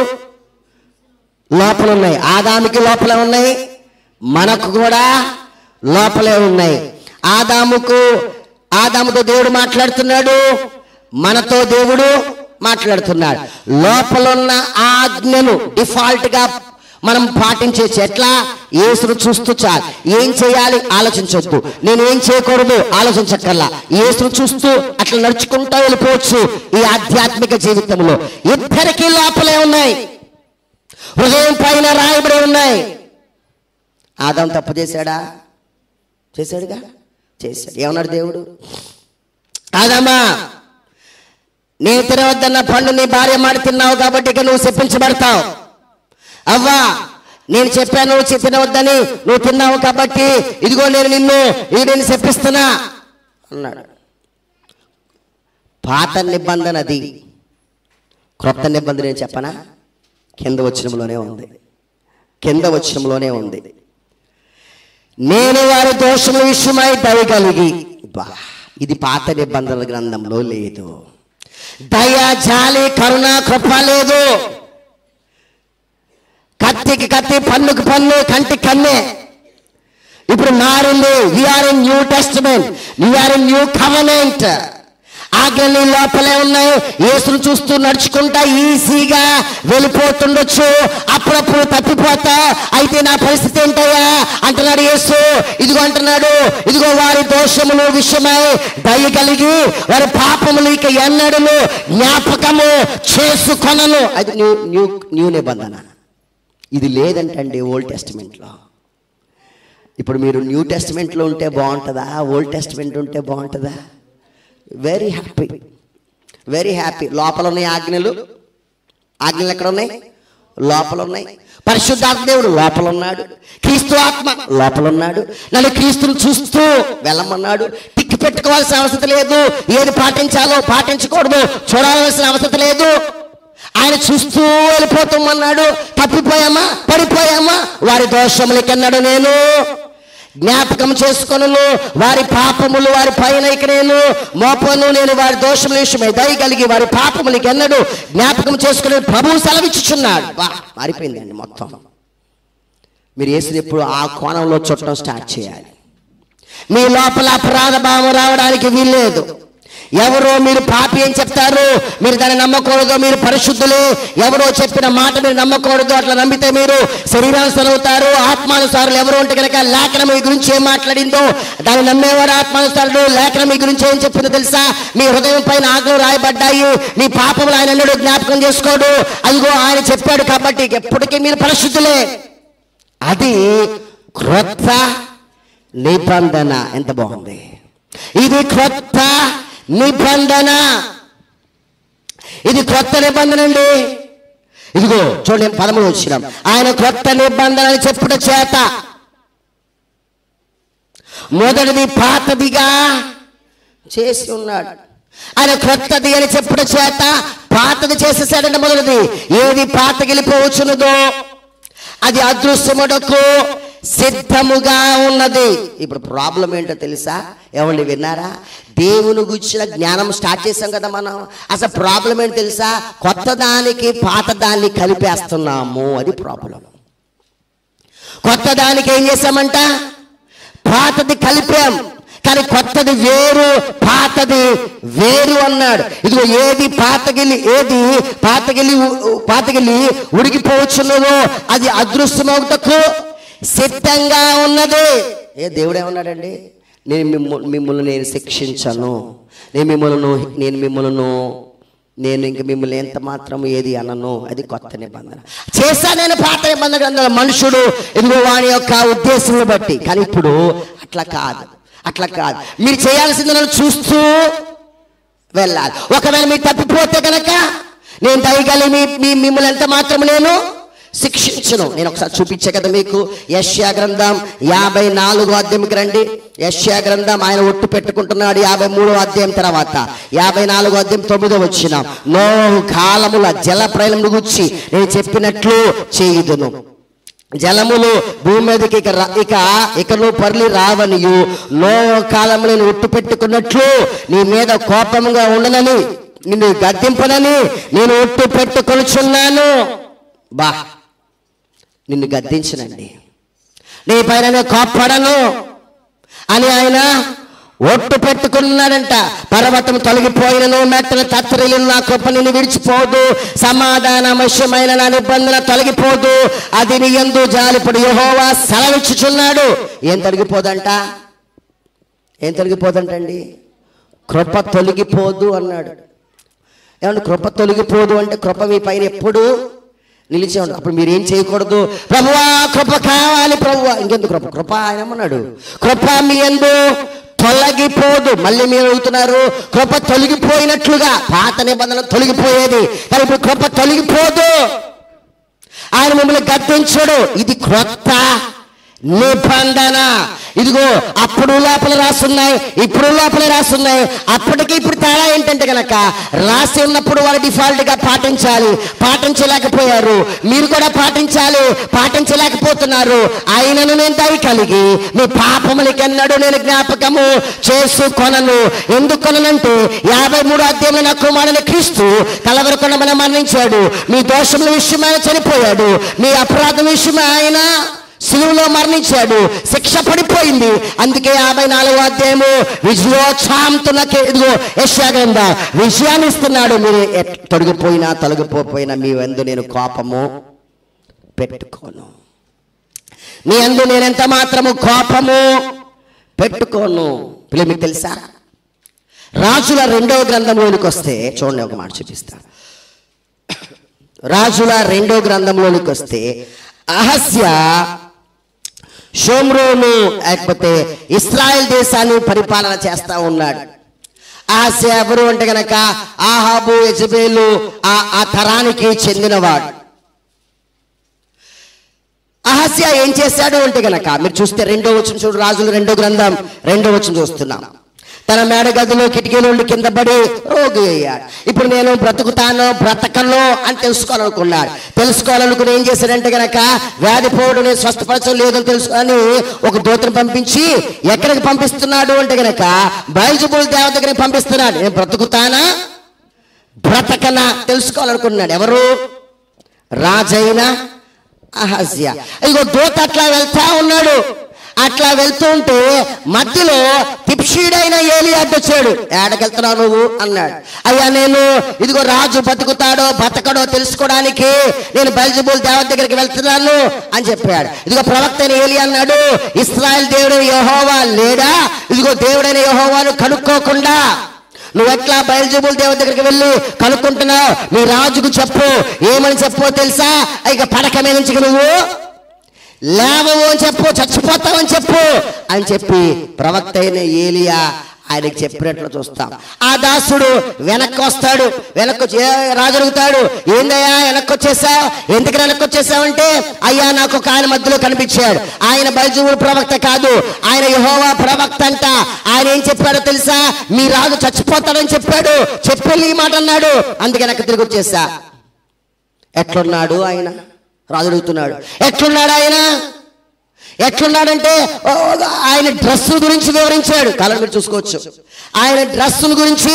లోపల ఉన్నాయి ఆదాముకి లోపల ఉన్నాయి మనకు కూడా లోపలే ఉన్నాయి ఆదాముకు ఆదాముతో దేవుడు మాట్లాడుతున్నాడు మనతో దేవుడు మాట్లాడుతున్నాడు లోపలున్న ఆజ్ఞను డిఫాల్ట్ గా మనం పాటించేసి ఎట్లా యేసును చూస్తూ చాలు ఏం చేయాలి ఆలోచించొద్దు నేను ఏం చేయకూడదు ఆలోచించక్కర్లా యేసును చూస్తూ అట్లా నడుచుకుంటూ వెళ్ళిపోవచ్చు ఈ ఆధ్యాత్మిక జీవితంలో ఇద్దరికీ లోపలే ఉన్నాయి హృదయం పైన రాయబడి ఉన్నాయి ఆదాం తప్పు చేశాడా చేశాడుగా చేశాడు ఏమన్నాడు దేవుడు ఆదామా నేను తినవద్దన్న పండు నీ భార్య మాడి తిన్నావు కాబట్టి ఇక నువ్వు చెప్పించబడతావు అవ్వా నేను చెప్పాను నువ్వు తినవద్దని నువ్వు తిన్నావు కాబట్టి ఇదిగో నేను నిన్ను ఇది నేను చెప్పిస్తున్నా అన్నాడు పాత నిబంధన అది క్రొత్త నిబంధన నేను చెప్పనా కింద వచనంలోనే ఉంది కింద వచనంలోనే ఉంది నేను వారి దోషముల విషయమై దయ కలిగి బా ఇది పాత నిబంధనల గ్రంథంలో లేదు దయ జాలి కరుణ కృప లేదు కత్తికి కత్తి పన్నుకి పన్ను కంటికి కన్నే ఇప్పుడు మారింది we are in New Testament we are in new covenant ఆజ్ఞలు లోపలే ఉన్నాయి యేసును చూస్తూ నడుచుకుంటా ఈజీగా వెళ్ళిపోతుండొచ్చు అప్పుడప్పుడు తప్పిపోతా అయితే నా పరిస్థితి ఏంటయ్యా అంటున్నాడు యేసు ఇదిగో అంటున్నాడు ఇదిగో వారి దోషములు విషయమై దయ కలిగి వారి పాపములు ఇక ఎన్నడను జ్ఞాపకము చేసుకొనను అది న్యూ న్యూ న్యూ నిబంధన ఇది లేదంటండి ఓల్డ్ టెస్టిమెంట్లో ఇప్పుడు మీరు న్యూ టెస్టిమెంట్లో ఉంటే బాగుంటుందా ఓల్డ్ టెస్టిమెంట్ ఉంటే బాగుంటుందా వెరీ హ్యాపీ వెరీ హ్యాపీ లోపల ఉన్నాయి ఆజ్ఞలు ఆజ్ఞలు ఎక్కడ ఉన్నాయి లోపల ఉన్నాయి పరిశుద్ధాత్మ దేవుడు లోపల ఉన్నాడు క్రీస్తు ఆత్మ లోపల ఉన్నాడు నన్ను క్రీస్తుని చూస్తూ వెళ్ళమన్నాడు టిక్కి పెట్టుకోవాల్సిన అవసరం లేదు ఏది పాటించాలో పాటించకూడదు చూడాల్సిన అవసరం లేదు ఆయన చూస్తూ వెళ్ళిపోతామన్నాడు తప్పిపోయామా పడిపోయామా వారి దోషములకెన్నాడు నేను జ్ఞాపకం చేసుకొను వారి పాపములు వారి పైన ఇక నేను మోపను నేను వారి దోషముల విషయమై దయ కలిగి వారి పాపములకి ఎన్నడు జ్ఞాపకం చేసుకుని ప్రభువు సెలవిచ్చుచున్నాడు బా మారిపోయిందండి మొత్తం మీరు వేసిన ఎప్పుడు ఆ కోణంలో చుట్టం స్టార్ట్ చేయాలి మీ లోపల అపరాధ భావం రావడానికి వీల్లేదు ఎవరో మీరు పాపి అని చెప్తారు మీరు దాన్ని నమ్మకూడదు మీరు పరిశుద్ధులే ఎవరో చెప్పిన మాట మీరు నమ్మకూడదు అట్లా నమ్మితే మీరు శరీరానుసారం అవుతారు ఆత్మానుసారులు ఎవరు ఉంటే కనుక లేఖనం మీ గురించి ఏం మాట్లాడిందో దాన్ని నమ్మేవారు ఆత్మానుసారులు లేఖనం మీ గురించి ఏం చెప్పిందో తెలుసా మీ హృదయం పైన ఆగ్రహం రాయబడ్డాయి మీ పాపములు ఆయన ఎన్నడూ జ్ఞాపకం చేసుకోడు అదిగో ఆయన చెప్పాడు కాబట్టి ఎప్పటికీ మీరు పరిశుద్ధులే అది క్రొత్త నిబంధన ఎంత బాగుంది ఇది క్రొత్త నిబంధన ఇది క్రొత్త నిబంధన అండి ఇదిగో చూడండి పదమూడు వచ్చినాం ఆయన క్రొత్త నిబంధన అని చెప్పుట చేత మొదటిది పాతదిగా చేసి ఉన్నాడు ఆయన క్రొత్తది అని చెప్పుట చేత పాతది చేసేసాడంటే మొదటిది ఏది పాతగిలిపోవచ్చున్నదో అది అదృశ్యముడకు సిద్ధముగా ఉన్నది ఇప్పుడు ప్రాబ్లం ఏంటో తెలుసా ఎవరిని విన్నారా దేవుని గురించిన జ్ఞానం స్టార్ట్ చేసాం కదా మనం అసలు ప్రాబ్లం ఏంటో తెలుసా కొత్త దానికి పాత దాన్ని కలిపేస్తున్నాము అది ప్రాబ్లం కొత్త దానికి ఏం చేసామంట పాతది కలిపాం కానీ కొత్తది వేరు పాతది వేరు అన్నాడు ఇదిగో ఏది పాతగిలి ఏది పాతగిలి పాతగిలి ఉడికిపోవచ్చున్నదో అది అదృశ్యమవుటకు సిద్ధంగా ఉన్నది ఏ దేవుడు ఏమన్నాడండి నేను మిమ్మ మిమ్మల్ని నేను శిక్షించను నేను మిమ్మల్ని నేను మిమ్మల్ని నేను ఇంక మిమ్మల్ని ఎంత మాత్రం ఏది అనను అది కొత్త నిబంధన చేశా నేను పాత నిబంధన గ్రంథంలో మనుషుడు ఇదిగో వాని యొక్క ఉద్దేశం బట్టి కానీ ఇప్పుడు అట్లా కాదు అట్లా కాదు మీరు చేయాల్సింది నన్ను చూస్తూ వెళ్ళాలి ఒకవేళ మీరు తప్పిపోతే కనుక నేను దయగలి మీ మీ మిమ్మల్ని ఎంత మాత్రం నేను శిక్షించను నేను ఒకసారి చూపించే కదా మీకు యష్యా గ్రంథం యాభై నాలుగో అధ్యాయంకి రండి యష్యా గ్రంథం ఆయన ఒట్టు పెట్టుకుంటున్నాడు యాభై మూడో అధ్యాయం తర్వాత యాభై నాలుగో అధ్యాయం తొమ్మిదో వచ్చిన నో కాలముల జల ప్రయాణం గుచ్చి నేను చెప్పినట్లు చేయుదును జలములు భూమి మీదకి ఇక రా- ఇక ఇక నువ్వు పర్లి రావనియు నో కాలంలో నేను ఒట్టు పెట్టుకున్నట్లు నీ మీద కోపంగా ఉండనని నిన్ను గద్దింపనని నేను ఒట్టు పెట్టుకొనుచున్నాను బా నిన్ను గద్దించనండి నీ పైన నేను కోప్పడను అని ఆయన ఒట్టు పెట్టుకున్నాడంట పర్వతం తొలగిపోయినను మెట్టను తత్తరిల్లు నా కృప నిన్ను విడిచిపోదు సమాధానమశ్యమైన నా నిబంధన తొలగిపోదు అది నీ ఎందు జాలిపడు యహోవా సెలవిచ్చుచున్నాడు ఏం తొలగిపోదంట ఏం తొలగిపోదంటండి కృప తొలగిపోదు అన్నాడు ఏమంటే కృప తొలగిపోదు అంటే కృప మీ పైన ఎప్పుడు నిలిచే ఉండదు అప్పుడు మీరు ఏం చేయకూడదు ప్రభువా కృప కావాలి ప్రభువా ఇంకెందుకు కృప కృప ఆయన ఏమన్నాడు కృప మీ ఎందు తొలగిపోదు మళ్ళీ మీరు అడుగుతున్నారు కృప తొలగిపోయినట్లుగా పాత నిబంధన తొలగిపోయేది కానీ ఇప్పుడు కృప తొలగిపోదు ఆయన మిమ్మల్ని గద్దించడు ఇది క్రొత్త నిబంధన ఇదిగో అప్పుడు లోపల రాసున్నాయి ఇప్పుడు లోపల రాసున్నాయి అప్పటికి ఇప్పుడు తేడా ఏంటంటే గనక రాసి ఉన్నప్పుడు వారు డిఫాల్ట్ గా పాటించాలి పాటించలేకపోయారు మీరు కూడా పాటించాలి పాటించలేకపోతున్నారు ఆయనను నేను దయ కలిగి మీ పాపములకి ఎన్నడూ నేను జ్ఞాపకము చేసుకొనను ఎందుకు కొననంటే యాభై మూడు అధ్యాయంలో నా కుమారుని క్రీస్తు కలవరకొండ మన మరణించాడు మీ దోషముల విషయమై ఆయన చనిపోయాడు మీ అపరాధం విషయమై ఆయన శిలువలో మరణించాడు శిక్ష పడిపోయింది అందుకే యాభై నాలుగో అధ్యాయము విజయోత్సాహంతున్నకే ఇదిగో యశాగ్రంథ విజయాన్ని ఇస్తున్నాడు మీరు ఎట్- తొలగిపోయినా తొలగిపోయినా మీ వందు నేను కోపము పెట్టుకోను మీ అందు నేను ఎంత మాత్రము కోపము పెట్టుకోను పిల్ల మీకు తెలుసా రాజుల రెండవ గ్రంథంలోనికి వస్తే చూడండి ఒక మాట చూపిస్తా రాజుల రెండో గ్రంథంలోనికి వస్తే అహస్య షోమ్రోను లేకపోతే ఇస్రాయెల్ దేశాన్ని పరిపాలన చేస్తా ఉన్నాడు అహస్య ఎవరు అంటే గనక ఆహాబు యజబేలు ఆ ఆ తరానికి చెందినవాడు అహస్య ఏం చేశాడు అంటే గనక మీరు చూస్తే రెండో వచ్చిన చూడు రాజులు రెండో గ్రంథం రెండో వచ్చిన చూస్తున్నాం తన మేడ గదిలో కిటికీల నుండి కింద పడి రోగి అయ్యాడు ఇప్పుడు నేను బ్రతుకుతాను బ్రతకను అని తెలుసుకోవాలనుకున్నాడు తెలుసుకోవాలనుకుని ఏం చేశాడంటే గనక వ్యాధి పోవడం నేను స్వస్థపరచడం లేదని తెలుసుకొని ఒక దూతను పంపించి ఎక్కడికి పంపిస్తున్నాడు అంటే గనక బయలుజుబుల్ దేవత దగ్గరికి పంపిస్తున్నాడు నేను బ్రతుకుతానా బ్రతకనా తెలుసుకోవాలనుకున్నాడు ఎవరు రాజైన అహస్య ఇగో దూత అట్లా వెళ్తా ఉన్నాడు అట్లా వెళ్తూ ఉంటే మధ్యలో తిప్షీడైన ఏలి అడ్డొచ్చాడు ఏడకెళ్తున్నావు నువ్వు అన్నాడు అయ్యా నేను ఇదిగో రాజు బతుకుతాడో బతకడో తెలుసుకోవడానికి నేను బయలుజబుల్ దేవత దగ్గరికి వెళ్తున్నాను అని చెప్పాడు ఇదిగో ప్రవక్త అయిన ఏలి అన్నాడు ఇస్రాయల్ దేవుడు యహోవా లేడా ఇదిగో దేవుడైన యహోవాను కనుక్కోకుండా నువ్వు ఎట్లా బయలుజబుల్ దేవత దగ్గరికి వెళ్ళి కనుక్కుంటున్నావు నీ రాజుకు చెప్పు ఏమని చెప్పో తెలుసా ఇక పడక మీద నుంచి ఇక నువ్వు లేవవు అని చెప్పు చచ్చిపోతావని చెప్పు అని చెప్పి ప్రవక్త అయిన ఏలియా ఆయనకి చెప్పినట్లు చూస్తాం ఆ దాసుడు వెనక్కి వస్తాడు వెనక్కి వచ్చి "ఏ, రాజు అడుగుతాడు ఏందయ్యా వెనక్కి వచ్చేసావు ఎందుకు వెనక్కి వచ్చేసావంటే అయ్యా నాకు ఒక ఆయన మధ్యలో కనిపించాడు ఆయన బైజువుడు ప్రవక్త కాదు ఆయన యహోవా ప్రవక్త అంట ఆయన ఏం చెప్పాడో తెలుసా మీ రాజు చచ్చిపోతాడని చెప్పాడు చెప్పి ఈ మాట అన్నాడు అందుకే వెనక్కి తిరిగి వచ్చేసా ఎట్లున్నాడు ఆయన రాజు అడుగుతున్నాడు ఎట్లున్నాడు ఆయన ఎట్లున్నాడంటే ఓ, ఓ, ఆయన డ్రెస్సు గురించి వివరించాడు కాలం మీరు చూసుకోవచ్చు ఆయన డ్రెస్సుల గురించి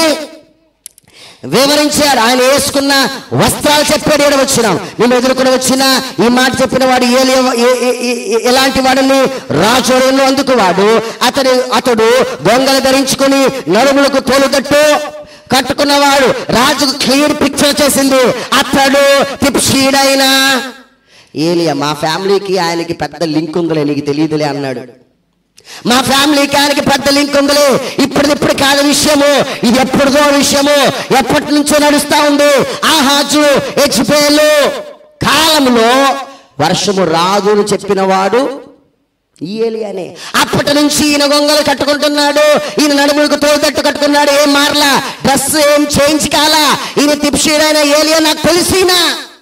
వివరించాడు ఆయన వేసుకున్న వస్త్రాలు చెప్పాడు ఏడు వచ్చినాం నేను ఎదుర్కొని వచ్చిన ఈ మాట చెప్పిన వాడు ఏలి- ఏ- ఏ- ఏ- ఎలాంటి వాడిని రాజులను అందుకువాడు అతడు అతడు దొంగలు ధరించుకొని నడుములకు తోలుదట్టు కట్టుకున్నవాడు రాజుకు క్లియర్ పిక్చర్ చేసింది అతడు తిప్షీడైన ఏలియా మా ఫ్యామిలీకి ఆయనకి పెద్ద లింక్ ఉందిలే నీకు తెలియదులే అన్నాడు మా ఫ్యామిలీకి ఆయనకి పెద్ద లింక్ ఉందిలే ఇప్పటిదిప్పుడు కాదు విషయము ఇది ఎప్పుడుదో విషయము ఎప్పటి నుంచో నడుస్తా ఉంది ఆహాజు హెచ్పేలు కాలంలో వర్షము రాదు అని చెప్పిన వాడు ఈ ఏలియానే అప్పటి నుంచి ఈయన గొంగలు కట్టుకుంటున్నాడు ఈయన నడుములకు తోలుతట్టు కట్టుకున్నాడు ఏం మారలా డ్రెస్ ఏం చేంజ్ కాలా ఈయన తిప్షీడైన ఏలియా నాకు తెలిసినా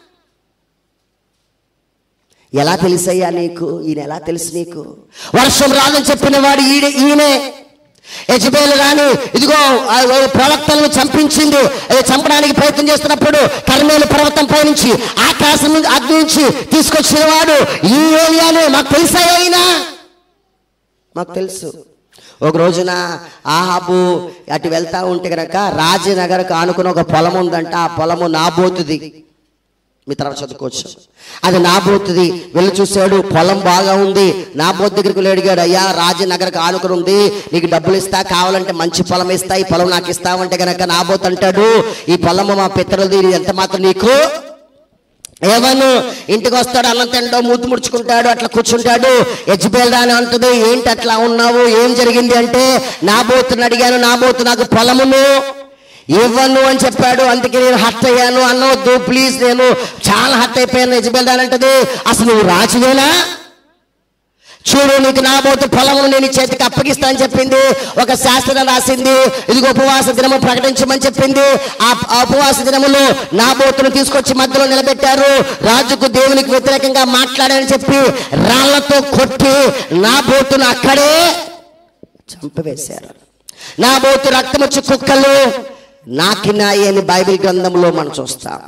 ఎలా తెలుసయ్యా నీకు ఈయన ఎలా తెలుసు నీకు వర్షం రాదని చెప్పిన వాడు ఈయన ఈయనే యజబేలు రాని ఇదిగో ఆ ఓ ప్రవక్తలను చంపించింది అది చంపడానికి ప్రయత్నం చేస్తున్నప్పుడు కర్మేలు పర్వతం పైనుంచి ఆకాశం నుంచి అగ్ని నుంచి తీసుకొచ్చిన వాడు ఈ ఏరియానే మాకు తెలుసా అయినా మాకు తెలుసు ఒక రోజున ఆహాబు అటు వెళ్తా ఉంటే కనుక రాజనగర్కు ఆనుకుని ఒక పొలం ఉందంట ఆ పొలము నాబోతుది మీ తర్వాత చదువుకోవచ్చు అది నాబోతుది వెళ్ళి చూశాడు పొలం బాగా ఉంది నాబోతు దగ్గరికి వెళ్ళి అడిగాడు అయ్యా రాజనగర్కి ఆనుకుని ఉంది నీకు డబ్బులు ఇస్తా కావాలంటే మంచి పొలం ఇస్తా ఈ పొలం నాకు ఇస్తావంటే కనుక నాబోతు అంటాడు ఈ పొలము మా పితరులది ఇది ఎంత మాత్రం నీకు ఏమను ఇంటికి వస్తాడు అన్నం తిండో మూతి ముడుచుకుంటాడు అట్లా కూర్చుంటాడు యజ్బేల్ రాని అంటుంది ఏంటి అట్లా ఉన్నావు ఏం జరిగింది అంటే నా బోతుని అడిగాను నా బోతు నాకు పొలమును ఇవ్వను అని చెప్పాడు అందుకే నేను హట్ అయ్యాను అనవద్దు ప్లీజ్ నేను చాలా హట్ అయిపోయాను యజ్బేల్ రాని అంటది అసలు నువ్వు రాజువేనా చూడు నీకు నాబోతు పొలమును నేను ఈ చేతికి అప్పగిస్తా అని చెప్పింది ఒక శాస్త్రం రాసింది ఇదిగో ఉపవాస దినము ప్రకటించమని చెప్పింది ఆ ఆ ఉపవాస దినములో నాబోతును తీసుకొచ్చి మధ్యలో నిలబెట్టారు రాజుకు దేవునికి వ్యతిరేకంగా మాట్లాడని చెప్పి రాళ్లతో కొట్టి నాబోతును అక్కడే చంపివేశారు నాబోతు రక్తం వచ్చి కుక్కలు నాకినాయి అని బైబిల్ గ్రంథంలో మనం చూస్తాం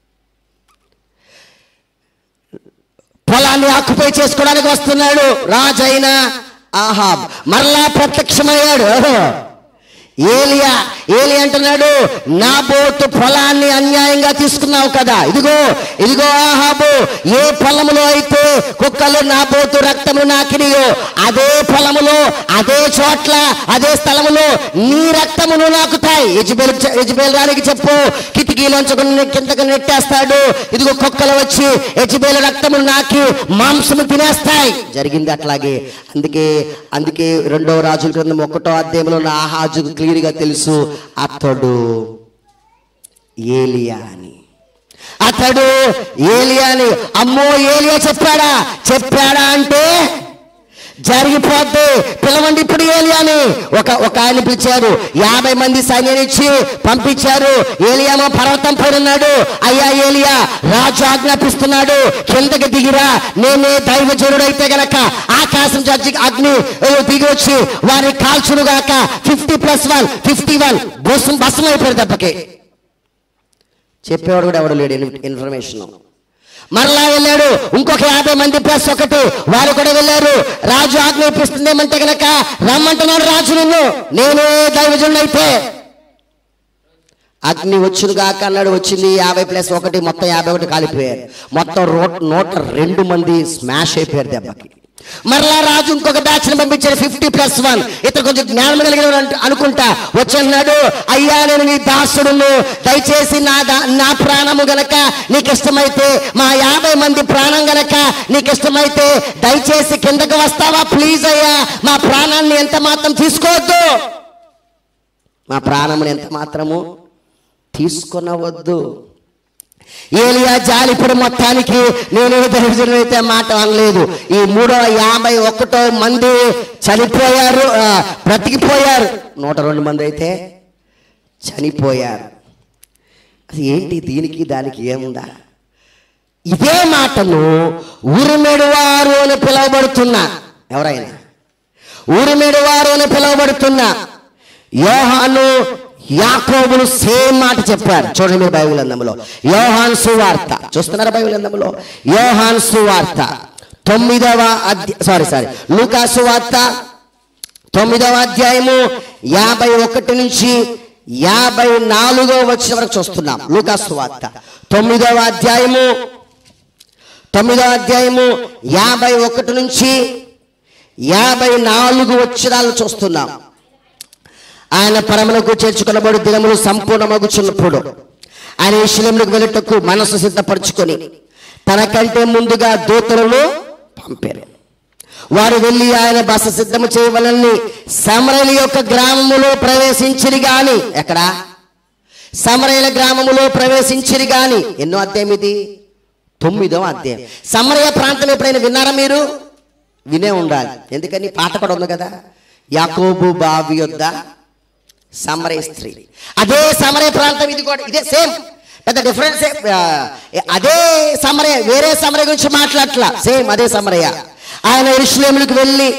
పొలాన్ని ఆక్యుపై చేసుకోవడానికి వస్తున్నాడు రాజైన ఆహాబ్ మరలా ప్రత్యక్షమయ్యాడు ఏలియా ఏలి అంటున్నాడు నా బోతు పొలాన్ని అన్యాయంగా తీసుకున్నావు కదా ఇదిగో ఇదిగో ఆహాబు ఏ పొలములో అయితే కుక్కలు నా బోతు రక్తము నాకినియో అదే పొలములో అదే చోట్ల అదే స్థలములో నీ రక్తమును నాకుతాయి యజ్బేల్ యజ్బేల్ రానికి చెప్పు కిటికీలోంచుకుని కిందకు నెట్టేస్తాడు ఇదిగో కుక్కలు వచ్చి యజ్బేల్ రక్తమును నాకి మాంసము తినేస్తాయి జరిగింది అట్లాగే అందుకే అందుకే రెండవ రాజుల క్రింద ఒకటో అధ్యాయంలో ఉన్న ఆహాజుకు క్లియర్గా తెలుసు అతడు ఏలియా అని అతడు ఏలియా అని అమ్మో ఏలియా చెప్పాడా చెప్పాడా అంటే జరిగిపోద్ది పిలవండి ఇప్పుడు ఏలియాని ఒక ఒక ఆయన పిలిచారు యాభై మంది సైన్యాన్నిచ్చి పంపించారు ఏలియామో పర్వతం పైన ఉన్నాడు అయ్యా ఏలియా రాజు ఆజ్ఞాపిస్తున్నాడు కిందకి దిగిరా నేనే దైవజనుడైతే గనక ఆకాశం జడ్జి అగ్ని ఏ, దిగి వచ్చి వారిని కాల్చునుగాక fifty plus one fifty one bus bus అయిపోయారు దెబ్బకి చెప్పేవాడు కూడా ఎవడు లేడు ఇన్- ఇన్ఫర్మేషన్ మరలా వెళ్ళాడు ఇంకొక యాభై మంది ప్లస్ ఒకటి వారు కూడా వెళ్ళారు రాజు ఆజ్ఞాపిస్తుంది ఏమంటే గనక రమ్మంటున్నాడు రాజు నిన్ను నేనే దైవజుడినైతే అగ్ని వచ్చును గాక అన్నాడు వచ్చింది యాభై ప్లస్ ఒకటి మొత్తం యాభై ఒకటి కాలిపోయారు మొత్తం రోట్ నూట రెండు మంది స్మాష్ అయిపోయారు దెబ్బకి మరలా రాజు ఇంకొక బ్యాచ్ ని పంపించాడు ఫిఫ్టీ ప్లస్ వన్ ఇతను కొంచెం జ్ఞానం కలిగిన అనుకుంటా వచ్చన్నాడు అయ్యా నేను నీ దాసుడును దయచేసి నా దా నా ప్రాణము గనక నీకు ఇష్టమైతే మా యాభై మంది ప్రాణం గనక నీకు ఇష్టమైతే దయచేసి కిందకు వస్తావా ప్లీజ్ అయ్యా మా ప్రాణాన్ని ఎంత మాత్రం తీసుకోవద్దు మా ప్రాణముని ఎంత మాత్రము తీసుకొనవద్దు ఏలియా జాలిపుడు మొత్తానికి నేను దరిద్రులైతే మాట అనలేదు ఈ మూడో యాభై ఒకటో మంది చనిపోయారు ఆ, బ్రతికిపోయారు నూట రెండు మంది అయితే చనిపోయారు అది ఏంటి దీనికి దానికి ఏముందా ఇదే మాటను ఉరిమెడువారు అని పిలువబడుతున్నా ఎవరైనా ఊరిమెడువారు అని పిలువబడుతున్న యోహాను యాకోబులు సేమ్ మాట చెప్పారు చూడండి మీరు బైబిల్ గ్రంథంలో యోహాన్ సువార్త చూస్తున్నారా బైబిల్ గ్రంథంలో యోహాన్ సువార్త తొమ్మిదవ అధ్యాయ సారీ సారీ లూకా సువార్త తొమ్మిదవ అధ్యాయము యాభై ఒకటి నుంచి యాభై నాలుగో వచ్చిన వరకు చూస్తున్నాం లూకా సువార్త తొమ్మిదవ అధ్యాయము తొమ్మిదవ అధ్యాయము యాభై ఒకటి నుంచి యాభై నాలుగు వచ్చినాలు చూస్తున్నాం ఆయన పరములకు చేర్చుకున్నబడు దినములు సంపూర్ణమగుచున్నప్పుడు ఆయన విషయంలోకి వెళ్ళటకు మనసు సిద్ధపరచుకొని తనకంటే ముందుగా దూతలను పంపారు వారు వెళ్ళి ఆయన బస సిద్ధము చేయవలని సమరలి యొక్క గ్రామములో ప్రవేశించిరి గాని ఎక్కడ సమరయుల గ్రామములో ప్రవేశించిరి గాని ఎన్నో అధ్యాయం ఇది తొమ్మిదవ అధ్యాయం సమరయ ప్రాంతం ఎప్పుడైనా విన్నారా మీరు వినే ఉండాలి ఎందుకని పాట కూడా ఉంది కదా యాకోబు బావి యొద్ద సమరయ స్త్రీ అదే సమరయ ప్రాంతం ఇది కూడా ఇదే సేమ్ పెద్ద డిఫరెన్స్ అదే సమరయ వేరే సమరయ గురించి మాట్లాడట్లా సేమ్ అదే సమరయ ఆయన ఇరుషులేములకు వెళ్ళి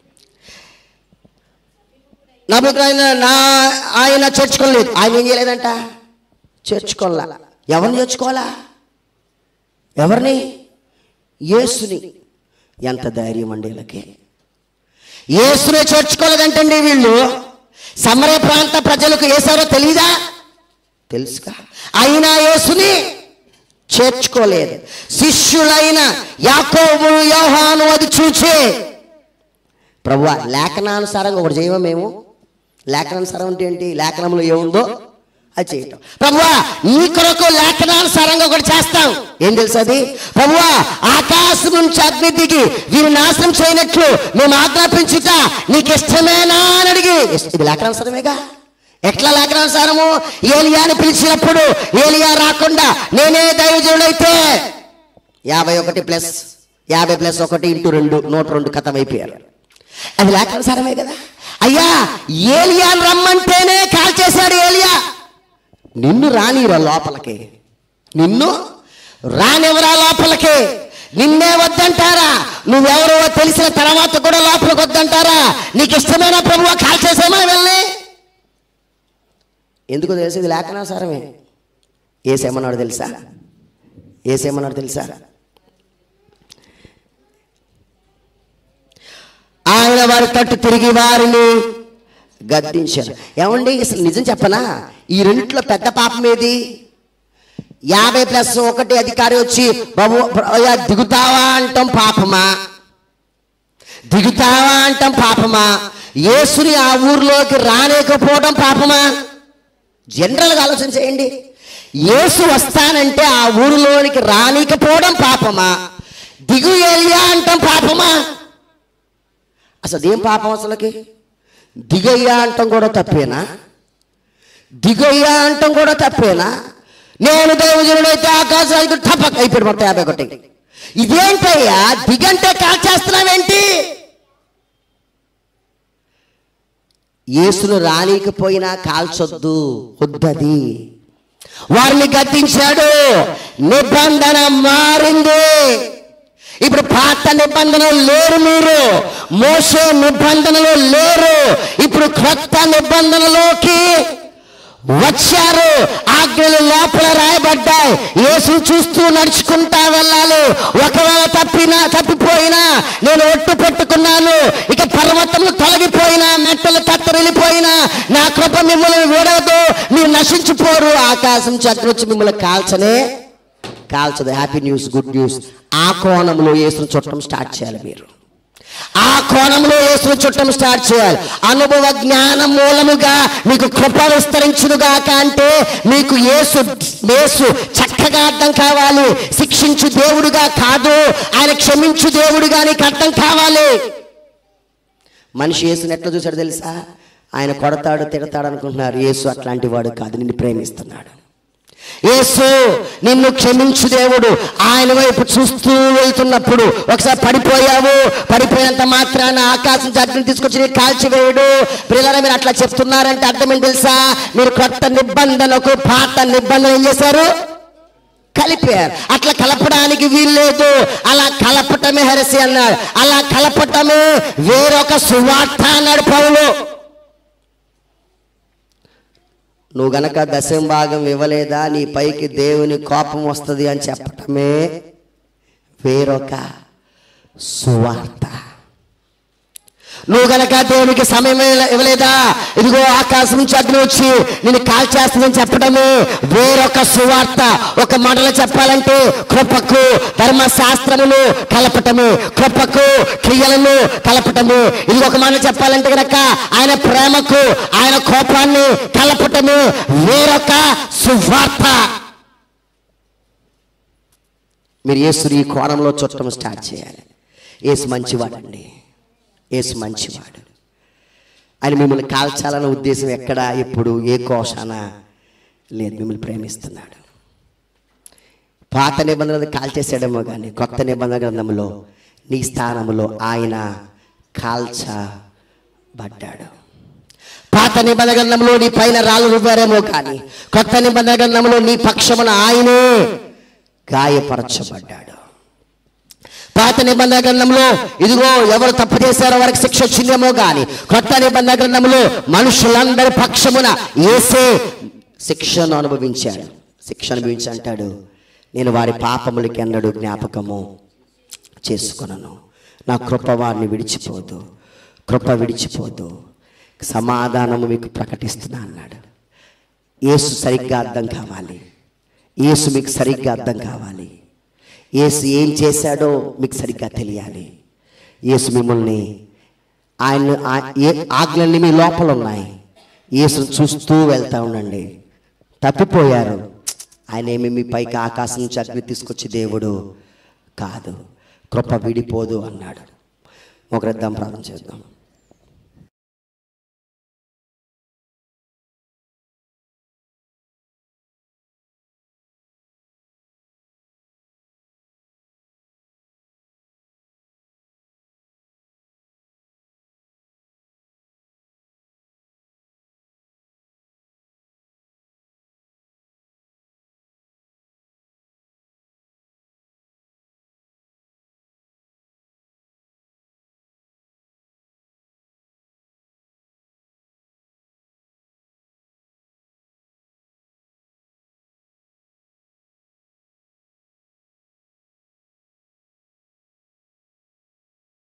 నమ్మకమైన నా ఆయన చేర్చుకోలేదు ఆయన ఏం చేయలేదంట చేర్చుకోవాలా ఎవరిని చేర్చుకోవాలా ఎవరిని యేసుని ఎంత ధైర్యం అండి వీళ్ళకి యేసునే చేర్చుకోలేదంటండి వీళ్ళు సమరయ ప్రాంత ప్రజలకు ఏసారో తెలీదా తెలుసుగా అయినా యేసుని చేర్చుకోలేదు శిష్యులైన యాకోబు యోహాను అది చూచే ప్రభు లేఖనానుసారంగా ఒకటి చేయమా మేము లేఖనానుసారం అంటే ఏంటి లేఖనంలో ఏముందో అది చేయటం ప్రభువా నీ కొరకు లేఖనానుసారంగా ఒకటి చేస్తాం ఏం తెలుసు అది ప్రభువా ఆకాశం నుంచి అగ్ని దిగి వీరు నాశనం చేయనట్లు మేము ఆజ్ఞాపించుట నీకు ఇష్టమేనా అని అడిగి ఇది లేఖనానుసారమేగా ఎట్లా లేఖనానుసారము ఏలియాని పిలిచినప్పుడు ఏలియా రాకుండా నేనే దైవజనుడైతే యాభై ఒకటి ప్లస్ యాభై ప్లస్ ఒకటి ఇంటూ రెండు నూట రెండు కథం అయిపోయారు అది లేఖనానుసారమే కదా అయ్యా ఏలియాని రమ్మంటేనే కాల్ చేశాడు ఏలియా నిన్ను రానిరా లోపలికి నిన్ను రానివరా లోపలికి నిన్నే వద్దంటారా నువ్వెవరో తెలిసిన తర్వాత కూడా లోపలికి వద్దంటారా నీకు ఇష్టమైన ప్రభువు కాల్ చేసామా వెళ్ళి ఎందుకు తెలుసు ఇది లేఖనాసారమే ఏసేమన్నాడు తెలుసా ఏసేమన్నాడు తెలుసా ఆయన వారి తట్టు తిరిగి వారిని గద్దించారు ఏమండి అసలు నిజం చెప్పనా ఈ రెండిట్లో పెద్ద పాపం ఏది యాభై ప్లస్ ఒకటి అధికారి వచ్చి బాబు అయ్యా దిగుతావా అంటాం పాపమా దిగుతావా అంటాం పాపమా యేసుని ఆ ఊర్లోకి రాలేకపోవడం పాపమా జనరల్గా ఆలోచన చేయండి యేసు వస్తానంటే ఆ ఊరిలోనికి రానికపోవడం పాపమా దిగు ఏలియా అంటాం పాపమా అసలు ఏం పాపం అసలుకి దిగయ్యా అంటాం కూడా తప్పేనా దిగయ్యా అంటాం కూడా తప్పేనా నేను దైవజనుడైతే ఆకాశానికి టపక్ అయిపోయాడు మొత్తం యాభై ఒకటి ఇదేంటయ్యా దిగంటే కాల్ చేస్తున్నావేంటి యేసును రానీకపోయినా కాల్చొద్దు వద్దది వారిని గద్దించాడు నిబంధన మారింది ఇప్పుడు పాత నిబంధనలు లేరు మీరు మోసే నిబంధనలు లేరు ఇప్పుడు క్రొత్త నిబంధనలోకి వచ్చారు ఆజ్ఞలు లోపల రాయబడ్డాయి యేసు చూస్తూ నడుచుకుంటా వెళ్ళాలి ఒకవేళ తప్పినా తప్పిపోయినా నేను ఒట్టు పెట్టుకున్నాను ఇక పర్వతములు తొలగిపోయినా మెట్టలు తత్తరిల్లిపోయినా నా కృప మిమ్మల్ని విడవదు మీరు నశించిపోరు ఆకాశం చక్రొచ్చి మిమ్మల్ని కాల్చనే కాల్చదు హ్యాపీ న్యూస్ గుడ్ న్యూస్ ఆ కోణంలో యేసును చుట్టం స్టార్ట్ చేయాలి మీరు ఆ కోణంలో యేసును చుట్టం స్టార్ట్ చేయాలి అనుభవ జ్ఞానం మూలముగా మీకు కృప విస్తరించునుగాక అంటే మీకు యేసు యేసు చక్కగా అర్థం కావాలి శిక్షించు దేవుడుగా కాదు ఆయన క్షమించు దేవుడుగా నీకు అర్థం కావాలి మనిషి యేసుని ఎట్లా చూశాడు తెలుసా ఆయన కొడతాడు తిడతాడు అనుకుంటున్నారు యేసు అట్లాంటి వాడు కాదు నిన్ను ప్రేమిస్తున్నాడు యేసు నిన్ను క్షమించు దేవుడు ఆయన వైపు చూస్తూ వెళ్తున్నప్పుడు ఒకసారి పడిపోయావు పడిపోయినంత మాత్రాన ఆకాశం అగ్ని తీసుకొచ్చి నీకు కాల్చివేయడు పిల్లల మీరు అట్లా చెప్తున్నారంటే అర్థం ఏంటి తెలుసా మీరు కొత్త నిబంధనకు పాత నిబంధన ఏం చేశారు కలిపారు అట్లా కలపడానికి వీల్లేదు అలా కలపటమే హరసి అన్నాడు అలా కలపటమే వేరొక సువార్త అన్నాడు పౌలు నువ్వు గనక దశం భాగం ఇవ్వలేదా నీ పైకి దేవుని కోపం వస్తుంది అని చెప్పటమే వేరొక సువార్త నువ్వు గనక దేవునికి సమయం ఇవ్వలే- ఇవ్వలేదా ఇదిగో ఆకాశం నుంచి అగ్ని వచ్చి నేను కాల్చేస్తుందని చెప్పడము వేరొక సువార్త ఒక మాటలో చెప్పాలంటే కృపకు ధర్మశాస్త్రమును కలపటము కృపకు క్రియలను కలపటము ఇది ఒక మాట చెప్పాలంటే గనక ఆయన ప్రేమకు ఆయన కోపాన్ని కలపటము వేరొక సువార్త మీరు యేసుని ఈ కోణంలో చుట్టం స్టార్ట్ చేయాలి యేసు మంచివాడండి యేసు మంచివాడు ఆయన మిమ్మల్ని కాల్చాలన్న ఉద్దేశం ఎక్కడ ఎప్పుడు ఏ కోశాన లేదు మిమ్మల్ని ప్రేమిస్తున్నాడు పాత నిబంధనలు కాల్చేసాడేమో కానీ కొత్త నిబంధన గ్రంథంలో నీ స్థానంలో ఆయన కాల్చబడ్డాడు పాత నిబంధన గ్రంథంలో నీ పైన రాళ్ళు రువ్వారేమో కానీ కొత్త నిబంధన గ్రంథంలో నీ పక్షమున ఆయనే గాయపరచబడ్డాడు పాత నిబంధన గ్రంథంలో ఇదిగో ఎవరు తప్పు చేశారో వారికి శిక్ష వచ్చిందేమో కానీ కొత్త నిబంధన గ్రంథంలో మనుషులందరి పక్షమున ఏసే శిక్షను అనుభవించాడు శిక్ష అనుభవించి అంటాడు నేను వారి పాపములకి అన్నడు జ్ఞాపకము చేసుకున్నాను నా కృప వారిని విడిచిపోదు కృప విడిచిపోదు సమాధానము మీకు ప్రకటిస్తున్నా అన్నాడు యేసు సరిగ్గా అర్థం కావాలి యేసు మీకు సరిగ్గా అర్థం కావాలి యేసు ఏం చేశాడో మీకు సరిగ్గా తెలియాలి యేసు మిమ్మల్ని ఆయన ఆ- ఏ ఆజ్ఞలన్నీ మీ లోపల ఉన్నాయి యేసును చూస్తూ వెళ్తా ఉండండి తప్పిపోయారు ఆయన ఏమి మీ పైకి ఆకాశం నుంచి అగ్ని తీసుకొచ్చి దేవుడు కాదు కృప విడిపోదు అన్నాడు ఒక ప్రార్థన చేద్దాం